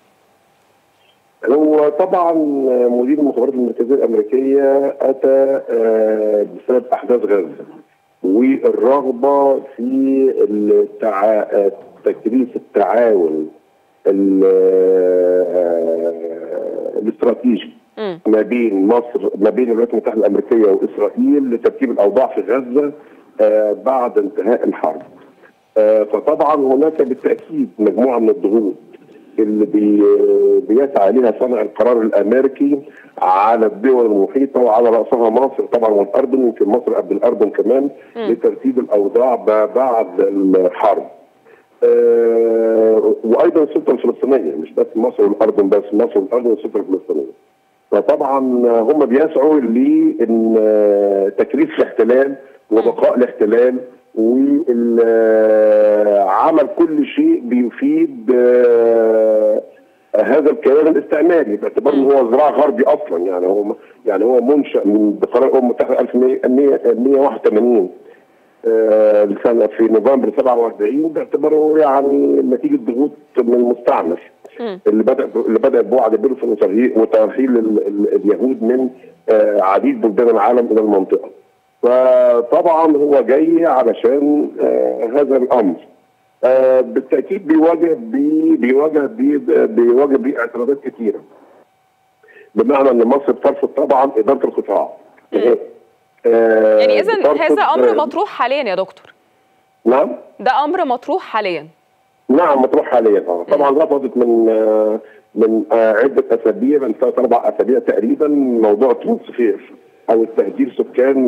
هو طبعا مدير المخابرات المركزيه الامريكيه اتى بسبب احداث غزه والرغبه في التع... تكريس التعاون الاستراتيجي ما بين مصر ما بين الولايات المتحده الامريكيه واسرائيل لترتيب الاوضاع في غزه بعد انتهاء الحرب. فطبعا هناك بالتاكيد مجموعه من الضغوط اللي بي بيسعى لها صانع القرار الامريكي على الدول المحيطه وعلى راسها مصر طبعا والاردن يمكن مصر قبل الاردن كمان م. لترتيب الاوضاع بعد الحرب. آه وايضا السلطه الفلسطينيه مش بس مصر والاردن بس مصر والاردن والسلطه الفلسطينيه. فطبعا هم بيسعوا لان تكريس الاحتلال وبقاء الاحتلال وعمل كل شيء بيفيد هذا الكيان الاستعماري باعتبار ان هو زراع غربي اصلا يعني هو يعني هو منشا من بقرار الامم المتحده 1181 لسنه في نوفمبر 47 باعتباره يعني نتيجه ضغوط من المستعمر اللي بدا اللي بدا بوعد بيلفون وترحيل اليهود من عديد بلدان العالم الى المنطقه. فطبعا هو جاي علشان آه هذا الامر آه بالتاكيد بيواجه بي بيواجه بي بيواجه بيه اعتراضات كثيره بمعنى ان مصر بترفض طبعا اداره القطاع آه يعني اذا هذا امر مطروح حاليا يا دكتور نعم ده امر مطروح حاليا نعم مطروح حاليا اه طبعا رفضت من من عده اسابيع من ثلاث اربع اسابيع تقريبا موضوع الترانسفير او التهجير سكان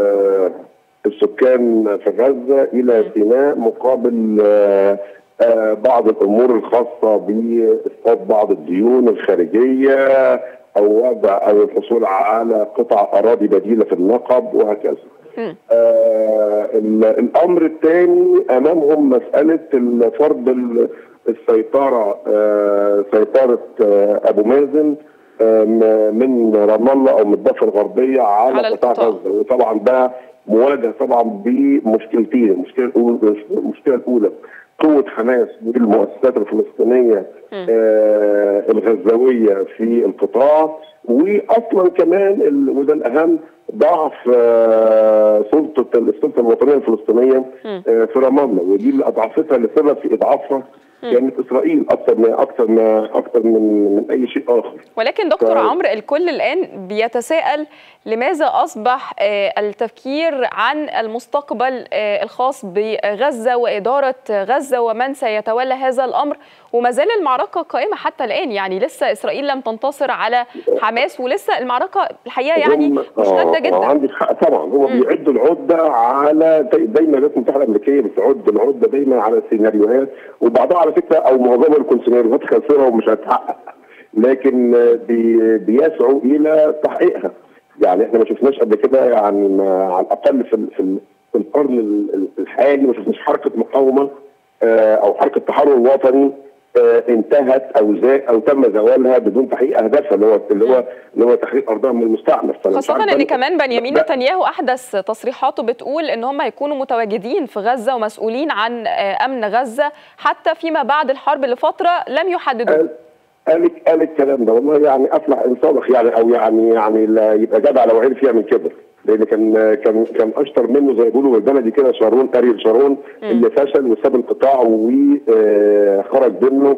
السكان في غزه الى سيناء مقابل بعض الامور الخاصه باسقاط بعض الديون الخارجيه او وضع او الحصول على قطع اراضي بديله في النقب وهكذا. آه الامر الثاني امامهم مساله فرض السيطره آه سيطره آه ابو مازن من رام الله او من الضفه الغربيه على, على قطاع غزه وطبعا ده مواجه طبعا بمشكلتين المشكله الاولى المشكله الاولى قوه حماس والمؤسسات الفلسطينيه آه الغزاويه في القطاع واصلا كمان ال- وده الاهم ضعف آه، سلطه السلطه الوطنيه الفلسطينيه آه، في رام الله ودي اللي اضعفتها لسبب في اضعافها كانت اسرائيل اكثر من اكثر من اكثر من من اي شيء اخر ولكن دكتور طيب. عمرو الكل الآن بيتساءل لماذا أصبح آه، التفكير عن المستقبل آه، الخاص بغزة وإدارة غزة ومن سيتولى هذا الأمر وما زال المعركة قائمة حتى الآن يعني لسه إسرائيل لم تنتصر على حماس ولسه المعركة الحقيقة يعني هم- مشتدة آه، جدا آه، عندك حق طبعا هو بيعدوا العده على داي- دايما الولايات المتحده الامريكيه بتعد العده دايما على سيناريوهات وبعضها على فكره او معظمها يكون سيناريوهات خاسره ومش هتحقق لكن آه، بي بيسعوا الى تحقيقها يعني احنا ما شفناش قبل كده يعني ما- على الاقل في ال- في ال- في القرن ال- ال- الحالي ما شفناش حركه مقاومه آه، او حركه تحرر وطني آه، انتهت او زا او تم زوالها بدون تحقيق اهدافها اللي هو اللي هو اللي هو تحرير ارضها من المستعمر فأنا مش خاصة عارف ان ده- كمان بنيامين ده- نتنياهو احدث تصريحاته بتقول ان هم هيكونوا متواجدين في غزة ومسؤولين عن آه، امن غزة حتى فيما بعد الحرب لفترة لم يحددوه قال قال قال الكلام ده والله يعني افلح ان صدق يعني او يعني يعني لا يبقى جدع لو عرف يعمل كده لان كان كان كان اشطر منه زي ما بيقولوا بالبلدي كده شارون اريل شارون اللي فشل وساب القطاع وخرج منه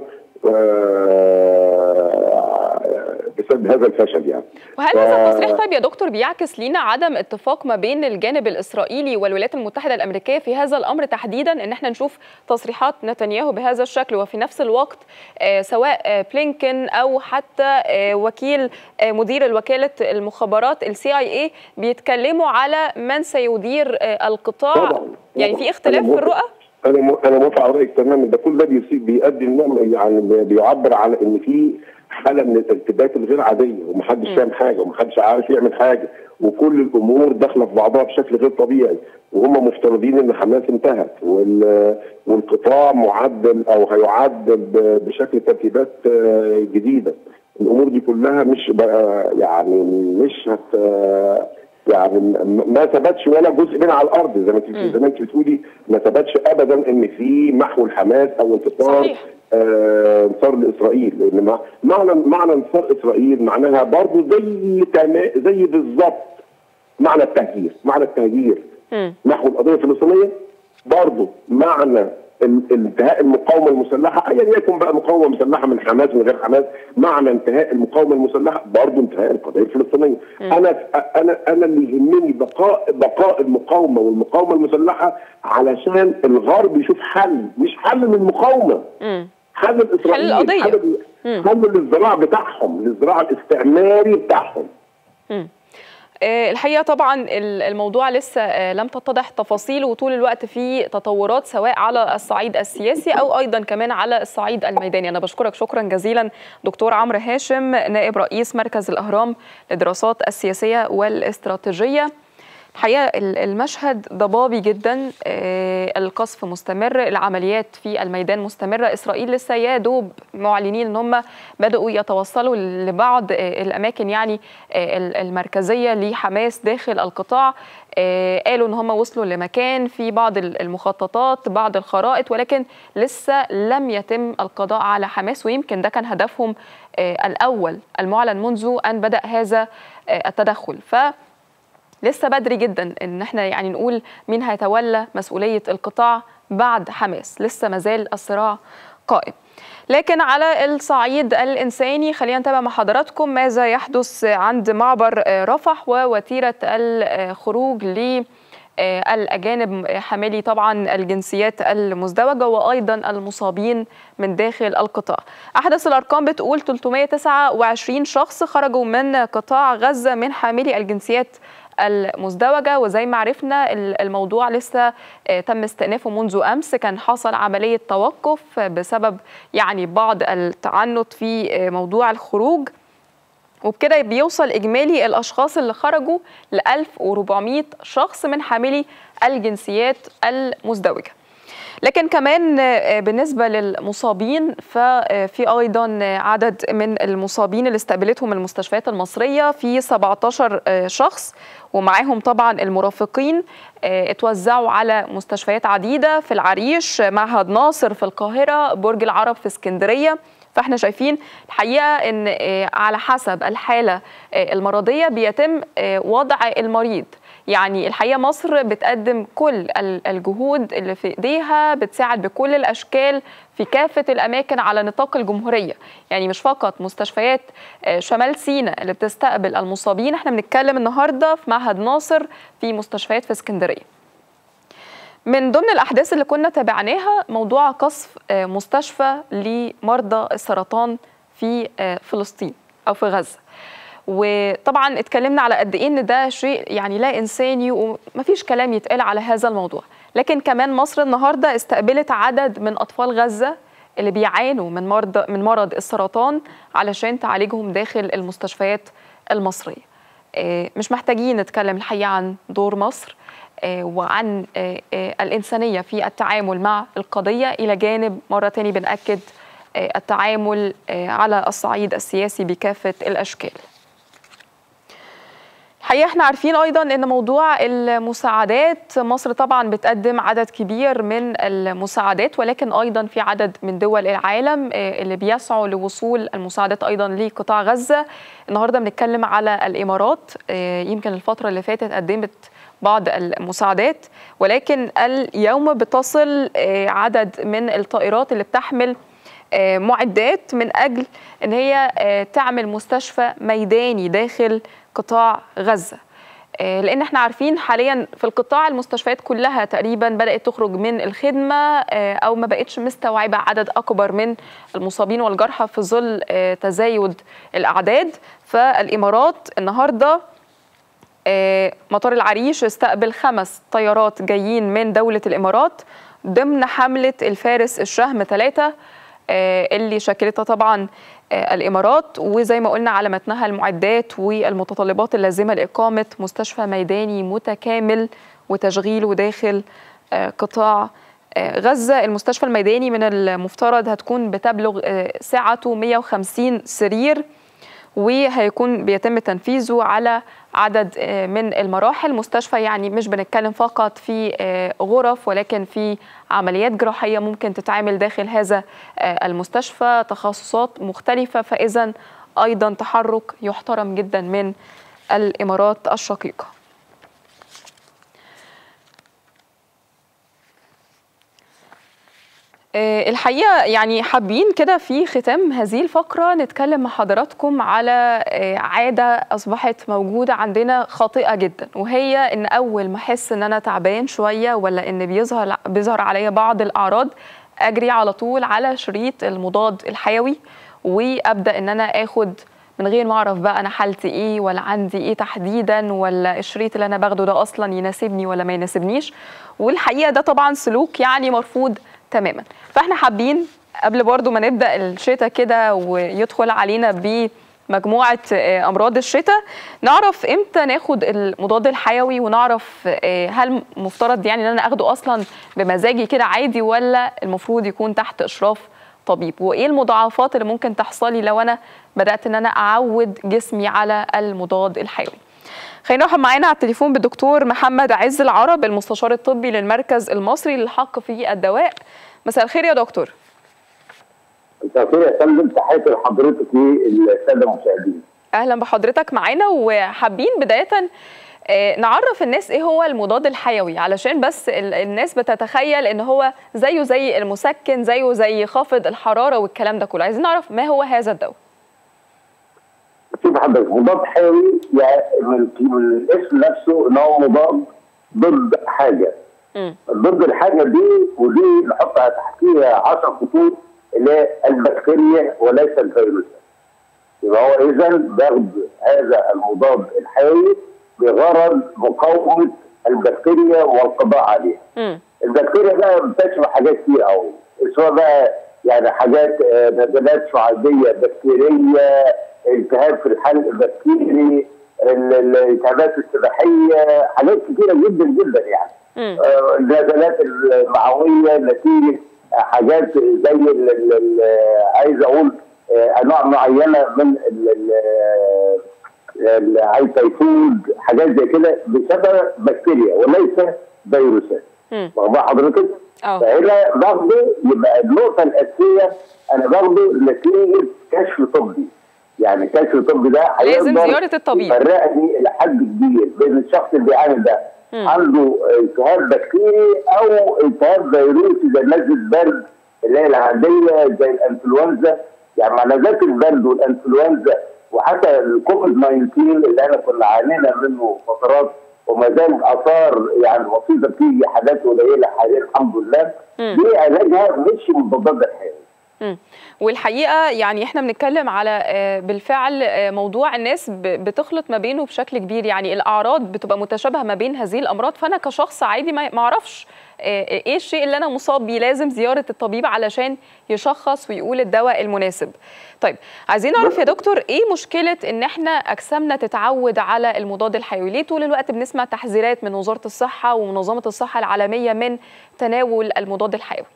آه، بسبب هذا الفشل يعني وهل ف- هذا التصريح طيب يا دكتور بيعكس لينا عدم اتفاق ما بين الجانب الاسرائيلي والولايات المتحده الامريكيه في هذا الامر تحديدا ان احنا نشوف تصريحات نتنياهو بهذا الشكل وفي نفس الوقت آه، سواء آه، بلينكن او حتى آه، وكيل آه، مدير الوكاله المخابرات السي اي اي بيتكلموا على من سيدير آه، القطاع طبعا يعني طبعاً. في اختلاف أنا في موافق. الرؤى انا م- انا موافق على رايك تماما ده كل ده بيسي- بيؤدي النوع يعني بيعبر على ان في حاله من الارتباك الغير عاديه ومحدش فاهم حاجه ومحدش عارف يعمل حاجه وكل الامور داخله في بعضها بشكل غير طبيعي وهم مفترضين ان حماس انتهت وال- والقطاع معدل او هيعد ب- بشكل ترتيبات آه، جديده الامور دي كلها مش بقى يعني مش هت يعني م- ما ثبتش ولا جزء منها على الارض زي ما انت زي ما انت بتقولي ما ثبتش ابدا ان في محو الحماس او انتصار صحيح. آه، انتصار لاسرائيل لان مع- معنى معنى انتصار اسرائيل معناها برضه زي تما- زي بالظبط معنى التهجير معنى التهجير مم. نحو القضيه الفلسطينيه برضه معنى ال- انتهاء المقاومه المسلحه ايا يكن بقى مقاومه مسلحه من حماس من غير حماس معنى انتهاء المقاومه المسلحه برضه انتهاء القضيه الفلسطينيه انا انا انا اللي يهمني بقاء بقاء المقاومه والمقاومه المسلحه علشان الغرب يشوف حل مش حل للمقاومه مم. حل الاسرائيلي القضية. حل, حل للذراع بتاعهم للذراع الاستعماري بتاعهم آه، الحقيقه طبعا ال- الموضوع لسه آه، لم تتضح تفاصيله وطول الوقت في تطورات سواء على الصعيد السياسي او ايضا كمان على الصعيد الميداني انا بشكرك شكرا جزيلا دكتور عمرو هاشم نائب رئيس مركز الاهرام للدراسات السياسيه والاستراتيجيه الحقيقه ال- المشهد ضبابي جدا آه، القصف مستمر العمليات في الميدان مستمره اسرائيل لسه يا دوب معلنين ان هم بداوا يتوصلوا لبعض آه، الاماكن يعني آه، ال- المركزيه لحماس داخل القطاع آه، قالوا ان هم وصلوا لمكان في بعض ال- المخططات بعض الخرائط ولكن لسه لم يتم القضاء على حماس ويمكن ده كان هدفهم آه، الاول المعلن منذ ان بدا هذا آه، التدخل ف لسه بدري جدا ان احنا يعني نقول مين هيتولى مسؤوليه القطاع بعد حماس لسه مازال الصراع قائم لكن على الصعيد الانساني خلينا نتابع مع حضراتكم ماذا يحدث عند معبر آه، رفح ووتيره الخروج ل آه، الأجانب حاملي طبعا الجنسيات المزدوجة وأيضا المصابين من داخل القطاع أحدث الأرقام بتقول 329 شخص خرجوا من قطاع غزة من حاملي الجنسيات المزدوجة وزي ما عرفنا ال- الموضوع لسه آه، تم استئنافه منذ أمس كان حصل عملية توقف بسبب يعني بعض التعنت في آه، موضوع الخروج وبكده بيوصل إجمالي الأشخاص اللي خرجوا ل 1400 شخص من حاملي الجنسيات المزدوجة لكن كمان آه، بالنسبة للمصابين ففي أيضا عدد من المصابين اللي استقبلتهم المستشفيات المصرية في 17 آه، شخص ومعاهم طبعا المرافقين آه، اتوزعوا على مستشفيات عديدة في العريش معهد ناصر في القاهرة برج العرب في اسكندرية فاحنا شايفين الحقيقه ان على حسب الحاله المرضيه بيتم وضع المريض يعني الحقيقه مصر بتقدم كل الجهود اللي في ايديها بتساعد بكل الاشكال في كافه الاماكن على نطاق الجمهوريه يعني مش فقط مستشفيات شمال سيناء اللي بتستقبل المصابين احنا بنتكلم النهارده في معهد ناصر في مستشفيات في اسكندريه من ضمن الاحداث اللي كنا تابعناها موضوع قصف مستشفى لمرضى السرطان في فلسطين او في غزه وطبعا اتكلمنا على قد ايه ان ده شيء يعني لا انساني ومفيش كلام يتقال على هذا الموضوع لكن كمان مصر النهارده استقبلت عدد من اطفال غزه اللي بيعانوا من مرض من مرض السرطان علشان تعالجهم داخل المستشفيات المصريه مش محتاجين نتكلم الحقيقه عن دور مصر وعن الإنسانية في التعامل مع القضية إلى جانب مرة تاني بنأكد التعامل على الصعيد السياسي بكافة الأشكال الحقيقه احنا عارفين ايضا ان موضوع المساعدات مصر طبعا بتقدم عدد كبير من المساعدات ولكن ايضا في عدد من دول العالم اللي بيسعوا لوصول المساعدات ايضا لقطاع غزه النهارده بنتكلم على الامارات يمكن الفتره اللي فاتت قدمت بعض المساعدات ولكن اليوم بتصل عدد من الطائرات اللي بتحمل معدات من اجل ان هي تعمل مستشفى ميداني داخل قطاع غزه لان احنا عارفين حاليا في القطاع المستشفيات كلها تقريبا بدات تخرج من الخدمه او ما بقتش مستوعبه عدد اكبر من المصابين والجرحى في ظل تزايد الاعداد فالامارات النهارده مطار العريش استقبل خمس طيارات جايين من دولة الإمارات ضمن حملة الفارس الشهم ثلاثة اللي شكلتها طبعا الإمارات وزي ما قلنا على متنها المعدات والمتطلبات اللازمة لإقامة مستشفى ميداني متكامل وتشغيله داخل قطاع غزة المستشفى الميداني من المفترض هتكون بتبلغ سعته 150 سرير وهيكون بيتم تنفيذه على عدد من المراحل مستشفى يعني مش بنتكلم فقط في غرف ولكن في عمليات جراحية ممكن تتعامل داخل هذا المستشفى تخصصات مختلفة فإذا أيضا تحرك يحترم جدا من الإمارات الشقيقة الحقيقه يعني حابين كده في ختام هذه الفقره نتكلم مع حضراتكم على عاده اصبحت موجوده عندنا خاطئه جدا وهي ان اول ما احس ان انا تعبان شويه ولا ان بيظهر بيظهر عليا بعض الاعراض اجري على طول على شريط المضاد الحيوي وابدا ان انا اخد من غير ما اعرف بقى انا حالتي ايه ولا عندي ايه تحديدا ولا الشريط اللي انا باخده ده اصلا يناسبني ولا ما يناسبنيش والحقيقه ده طبعا سلوك يعني مرفوض تماما فاحنا حابين قبل برضو ما نبدا الشتاء كده ويدخل علينا بمجموعه امراض الشتاء نعرف امتى ناخد المضاد الحيوي ونعرف هل مفترض يعني ان انا اخده اصلا بمزاجي كده عادي ولا المفروض يكون تحت اشراف طبيب وايه المضاعفات اللي ممكن تحصل لي لو انا بدات ان انا اعود جسمي على المضاد الحيوي خلينا نرحب معانا على التليفون بالدكتور محمد عز العرب المستشار الطبي للمركز المصري للحق في الدواء مساء الخير يا دكتور مساء الخير يا فندم تحياتي لحضرتك والساده المشاهدين اهلا بحضرتك معانا وحابين بدايه نعرف الناس ايه هو المضاد الحيوي علشان بس الناس بتتخيل ان هو زيه زي المسكن زيه زي خافض الحراره والكلام ده كله عايزين نعرف ما هو هذا الدواء شوف حضرتك مضاد حيوي يعني من الاسم نفسه ان هو مضاد ضد حاجه م. ضد الحاجه دي ودي نحط تحتيها 10 خطوط اللي هي البكتيريا وليس الفيروس يبقى هو اذا باخد هذا المضاد الحيوي بغرض مقاومه البكتيريا والقضاء عليها. م. البكتيريا بقى بتشمل حاجات كتير قوي سواء بقى يعني حاجات نزلات شعابيه بكتيريه التهاب في الحلق البكتيري الالتهابات السباحيه حاجات كثيره جدا جدا يعني النزلات المعويه نتيجه حاجات زي ال ال عايز اقول انواع معينه من عايز تيفود حاجات زي كده بسبب بكتيريا وليس فيروسات واخد حضرتك؟ اه فهنا باخده يبقى النقطه الاساسيه انا باخده نتيجه كشف طبي يعني كشف طبي ده لازم هيقدر زيارة الطبيب. يفرقني الى حد كبير بين الشخص اللي بيعاني ده عنده التهاب بكتيري او التهاب فيروسي زي نزله برد اللي هي العاديه زي الانفلونزا يعني مع نزلات البرد والانفلونزا وحتى الكوفيد 19 اللي انا كنا عانينا منه فترات وما زال اثار يعني بسيطه بتيجي حاجات قليله حاليا الحمد لله دي علاجها مش مضادات الحيوي مم. والحقيقه يعني احنا بنتكلم على آه، بالفعل آه، موضوع الناس ب- بتخلط ما بينه بشكل كبير يعني الاعراض بتبقى متشابهه ما بين هذه الامراض فانا كشخص عادي ما ما اعرفش آه، ايه الشيء اللي انا مصاب بيه لازم زياره الطبيب علشان يشخص ويقول الدواء المناسب طيب عايزين نعرف يا دكتور ايه مشكله ان احنا اجسامنا تتعود على المضاد الحيوي ليه طول الوقت بنسمع تحذيرات من وزاره الصحه ومنظمه الصحه العالميه من تناول المضاد الحيوي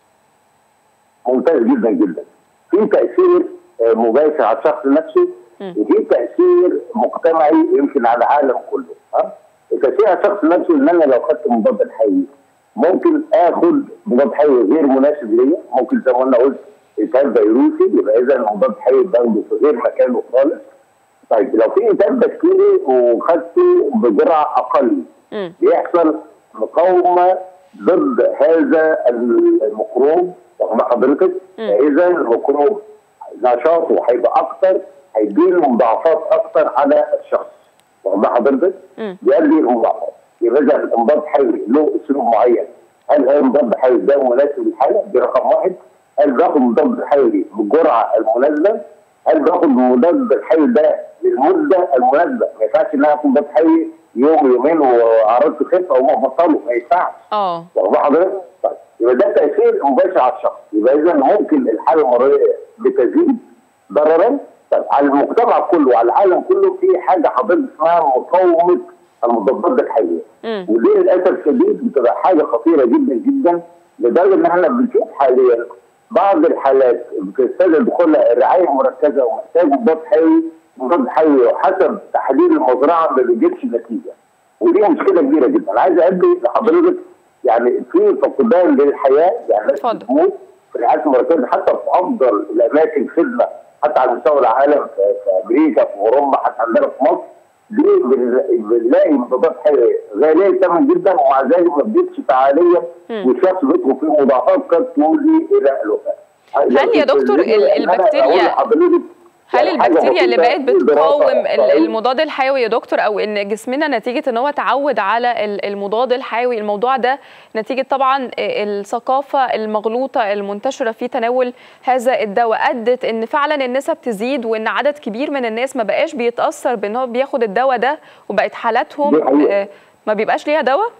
ممتاز جدا جدا في تاثير آه، مباشر على الشخص نفسه وفي تاثير مجتمعي يمكن على العالم كله ها التاثير على الشخص نفسه ان انا لو خدت مضاد الحيوي ممكن اخد مضاد حيوي غير مناسب ليا ممكن زي ما انا قلت التهاب فيروسي يبقى اذا المضاد الحيوي باخده في غير مكانه خالص طيب لو في التهاب بكتيري وخدته بجرعه اقل مم. بيحصل مقاومه ضد هذا الميكروب واخد حضرتك اذا الميكروب نشاطه هيبقى اكتر هيديله مضاعفات اكتر على الشخص واخد حضرتك مم. بيؤدي لمضاعفات يبقى اذا المضاد الحيوي له اسلوب معين هل هذا المضاد الحيوي ده مناسب للحاله دي رقم واحد هل باخد المضاد الحيوي بالجرعه المناسبه هل باخد المضاد الحيوي ده للمده المناسبه ما ينفعش ان انا اخد مضاد حيوي يوم يومين واعراض تخف او ما ابطله ما ينفعش اه واخد حضرتك؟ طيب يبقى ده تاثير مباشر على الشخص يبقى اذا ممكن الحاله المرضيه بتزيد ضررا طيب على المجتمع كله وعلى العالم كله في حاجه حضرتك اسمها مقاومه المضادات الحيويه مم. ودي للاسف الشديد بتبقى حاجه خطيره جدا جدا لدرجه ان احنا بنشوف حاليا بعض الحالات بتستدعي دخولها الرعايه المركزه ومحتاج مضاد حيوي مضاد حيوي وحسب تحليل المزرعه ما بيجيبش نتيجه ودي مشكله كبيره جدا انا عايز ادي لحضرتك يعني في فقدان للحياه يعني ناس اتفضل. بتموت في الرعايه المركزه حتى في افضل الاماكن خدمه حتى على مستوى العالم في, في امريكا في اوروبا حتى عندنا في مصر دي بن- بنلاقي مضادات حيويه غاليه الثمن جدا ومع ذلك ما بتجيبش فعاليه والشخص بيدخل في مضاعفات قد تؤدي الى الوفاه. هل يا دكتور ال- إن أنا البكتيريا- أقول لحضرتك هل يعني حاجة البكتيريا اللي بسيطة بقت في دراسة بتقاوم ال- صحيح. المضاد الحيوي يا دكتور او ان جسمنا نتيجه ان هو اتعود على ال- المضاد الحيوي الموضوع ده نتيجه طبعا الثقافه المغلوطه المنتشره في تناول هذا الدواء ادت ان فعلا النسب تزيد وان عدد كبير من الناس ما بقاش بيتاثر بان هو بياخد الدواء ده وبقت حالاتهم دي حقيقة. آه، ما بيبقاش ليها دواء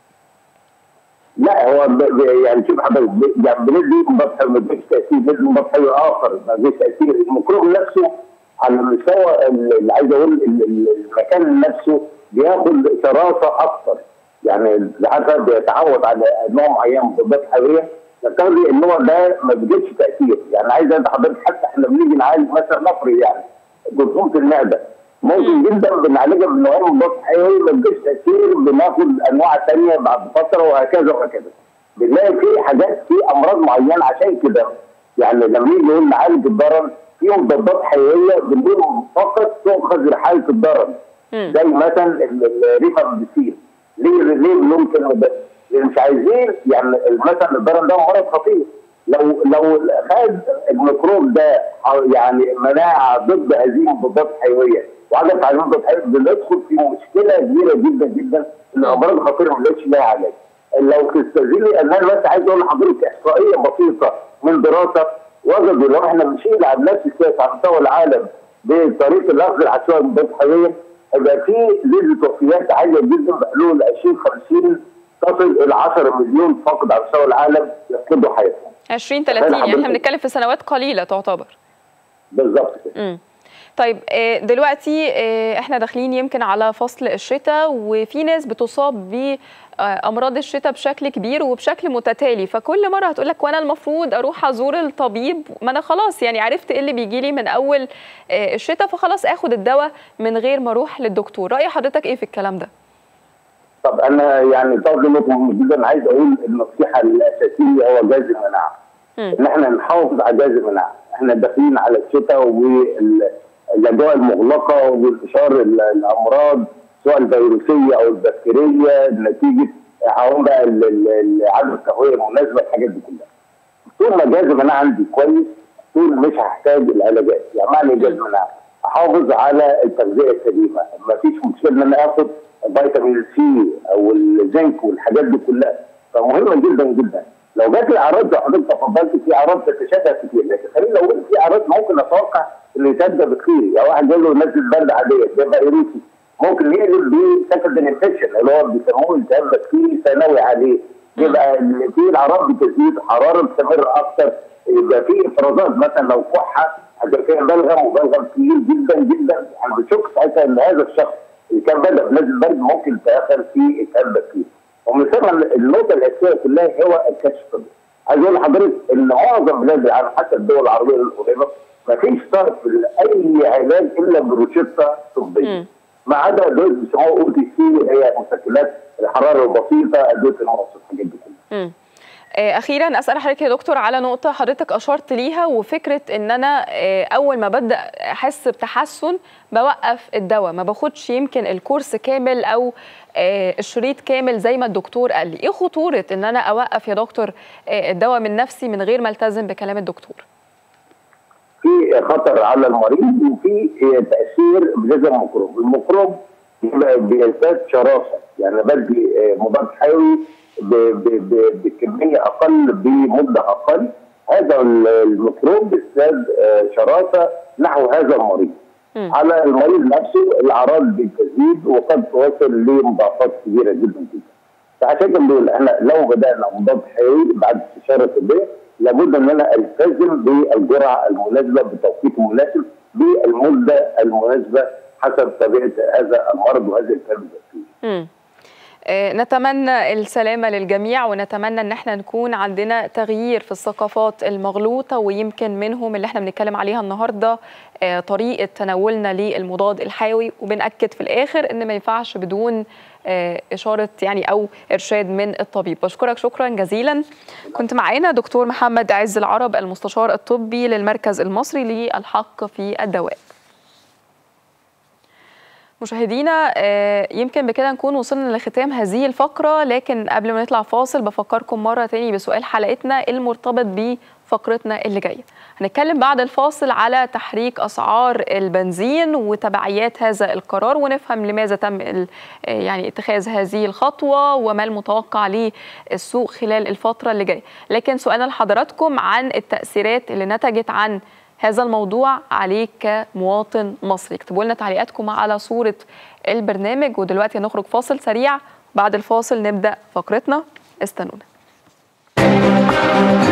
لا هو ب- ب- يعني شوف حضرتك ب- يعني بندي مضاد حيوي ما بيديش تاثير بندي مضاد حيوي اخر ما بيديش تاثير الميكروب نفسه على مستوى ال- اللي عايز اقول ال- ال- المكان نفسه بياخد شراسه اكثر يعني حتى بيتعود على نوع معين من مضادات حيويه فتاخدي النوع ده ما بيجيبش تاثير يعني عايز أقول لحضرتك حتى احنا بنيجي نعالج مثلا نفرض يعني جرثومه المعده ممكن جدا بنعالجها بنوعين من مضاد حيوي ما بيجيش تاثير بناخد انواع ثانيه بعد فتره وهكذا وهكذا بنلاقي في حاجات في امراض معينه عشان كده يعني لما نيجي نقول نعالج الضرر في مضادات حيويه بنقول فقط تؤخذ لحاله الضرر زي مثلا ال- الريفامبيسين ليه ليه بنقول الكلمه ده؟ لان مش عايزين يعني مثلا الضرر ده مرض خطير لو لو خد الميكروب ده يعني مناعه ضد هذه المضادات الحيويه وعدم على المضادات الحيويه بندخل في مشكله كبيره جدا جدا ان الامراض الخطيره ما لهاش لها علاج. لو تستاذني ان انا بس عايز اقول لحضرتك احصائيه بسيطه من دراسه وجدوا لو احنا مشينا على نفس السياسه على مستوى العالم بطريقه الاخذ العشوائي من المضادات الحيويه هيبقى في نسبه وفيات عاليه جدا بحلول 2050 تصل الى 10 مليون فقد على مستوى العالم يفقدوا حياتهم. 20 30 يعني احنا حضرتك. بنتكلم في سنوات قليله تعتبر بالظبط كده. مم. طيب آه، دلوقتي آه، احنا داخلين يمكن على فصل الشتاء وفي ناس بتصاب بامراض الشتاء بشكل كبير وبشكل متتالي فكل مره هتقول لك وانا المفروض اروح ازور الطبيب ما انا خلاص يعني عرفت ايه اللي بيجي لي من اول آه، الشتاء فخلاص اخد الدواء من غير ما اروح للدكتور راي حضرتك ايه في الكلام ده طب انا يعني طب نقطه مهمه جدا عايز اقول النصيحه الاساسيه هو جهاز المناعه ان احنا نحافظ على جهاز المناعه احنا داخلين على الشتاء والاجواء المغلقه وانتشار الامراض سواء الفيروسيه او البكتيريه نتيجه عوامل بقى عدم التهويه المناسبه الحاجات دي كلها. طول ما جهاز المناعه عندي كويس طول مش هحتاج العلاجات، يعني معنى جهاز المناعه احافظ على التغذيه السليمه، ما فيش مشكله ان انا اخد فيتامين سي او الزنك والحاجات دي كلها فمهمه جدا جدا لو جات لي اعراض زي حضرتك تفضلت في اعراض تتشابه كتير لكن خليني لو قلت في اعراض ممكن اتوقع ان تبدا بخير يعني واحد جاي له نزل برد عاديه ده فيروسي ممكن يقلب بسكند انفكشن اللي هو بيسموه التهاب بكتيري ثانوي عليه يبقى في الاعراض بتزيد حراره بتستمر اكتر يبقى في افرازات مثلا لو كحه حاجه بلغم وبلغم تقيل جدا جدا انا بشك ساعتها ان هذا الشخص اللي كان بدا بنزل برد ممكن يتاثر في التهاب بكتيري ومن ثم النقطه الاساسيه كلها هو الكشف الطبي عايز اقول لحضرتك ان معظم بلاد العالم حتى الدول العربيه القريبه ما فيش صرف لاي علاج الا بروشته طبيه ما عدا ادويه بيسموها او تي سي اللي هي مسكنات الحراره البسيطه ادويه المغص الحاجات دي كلها اخيرا اسال حضرتك يا دكتور على نقطه حضرتك اشرت ليها وفكره ان انا اول ما ببدا احس بتحسن بوقف الدواء ما باخدش يمكن الكورس كامل او الشريط كامل زي ما الدكتور قال لي ايه خطوره ان انا اوقف يا دكتور الدواء من نفسي من غير ما التزم بكلام الدكتور في خطر على المريض وفي تاثير بجزء الميكروب الميكروب بيزداد شراسه يعني بدي مضاد حيوي بكميه اقل بمده اقل هذا الميكروب بيزداد شراسه نحو هذا المريض م. على المريض نفسه الاعراض بتزيد وقد توصل لمضاعفات كبيره جدا جدا فعشان كده بنقول احنا لو بدانا مضاد حيوي بعد استشاره طبيه لابد ان انا التزم بالجرعه المناسبه بالتوقيت المناسب بالمده المناسبه حسب طبيعه هذا المرض وهذا التهاب البكتيري. نتمنى السلامة للجميع ونتمنى ان احنا نكون عندنا تغيير في الثقافات المغلوطة ويمكن منهم اللي احنا بنتكلم عليها النهاردة طريقة تناولنا للمضاد الحيوي وبنأكد في الآخر ان ما ينفعش بدون إشارة يعني أو إرشاد من الطبيب بشكرك شكرا جزيلا كنت معانا دكتور محمد عز العرب المستشار الطبي للمركز المصري للحق في الدواء مشاهدينا يمكن بكده نكون وصلنا لختام هذه الفقرة لكن قبل ما نطلع فاصل بفكركم مرة تاني بسؤال حلقتنا المرتبط بفقرتنا اللي جاية هنتكلم بعد الفاصل على تحريك أسعار البنزين وتبعيات هذا القرار ونفهم لماذا تم يعني اتخاذ هذه الخطوة وما المتوقع للسوق خلال الفترة اللي جاية لكن سؤالنا لحضراتكم عن التأثيرات اللي نتجت عن هذا الموضوع عليك كمواطن مصري اكتبوا لنا تعليقاتكم على صورة البرنامج ودلوقتي هنخرج فاصل سريع بعد الفاصل نبدأ فقرتنا استنونا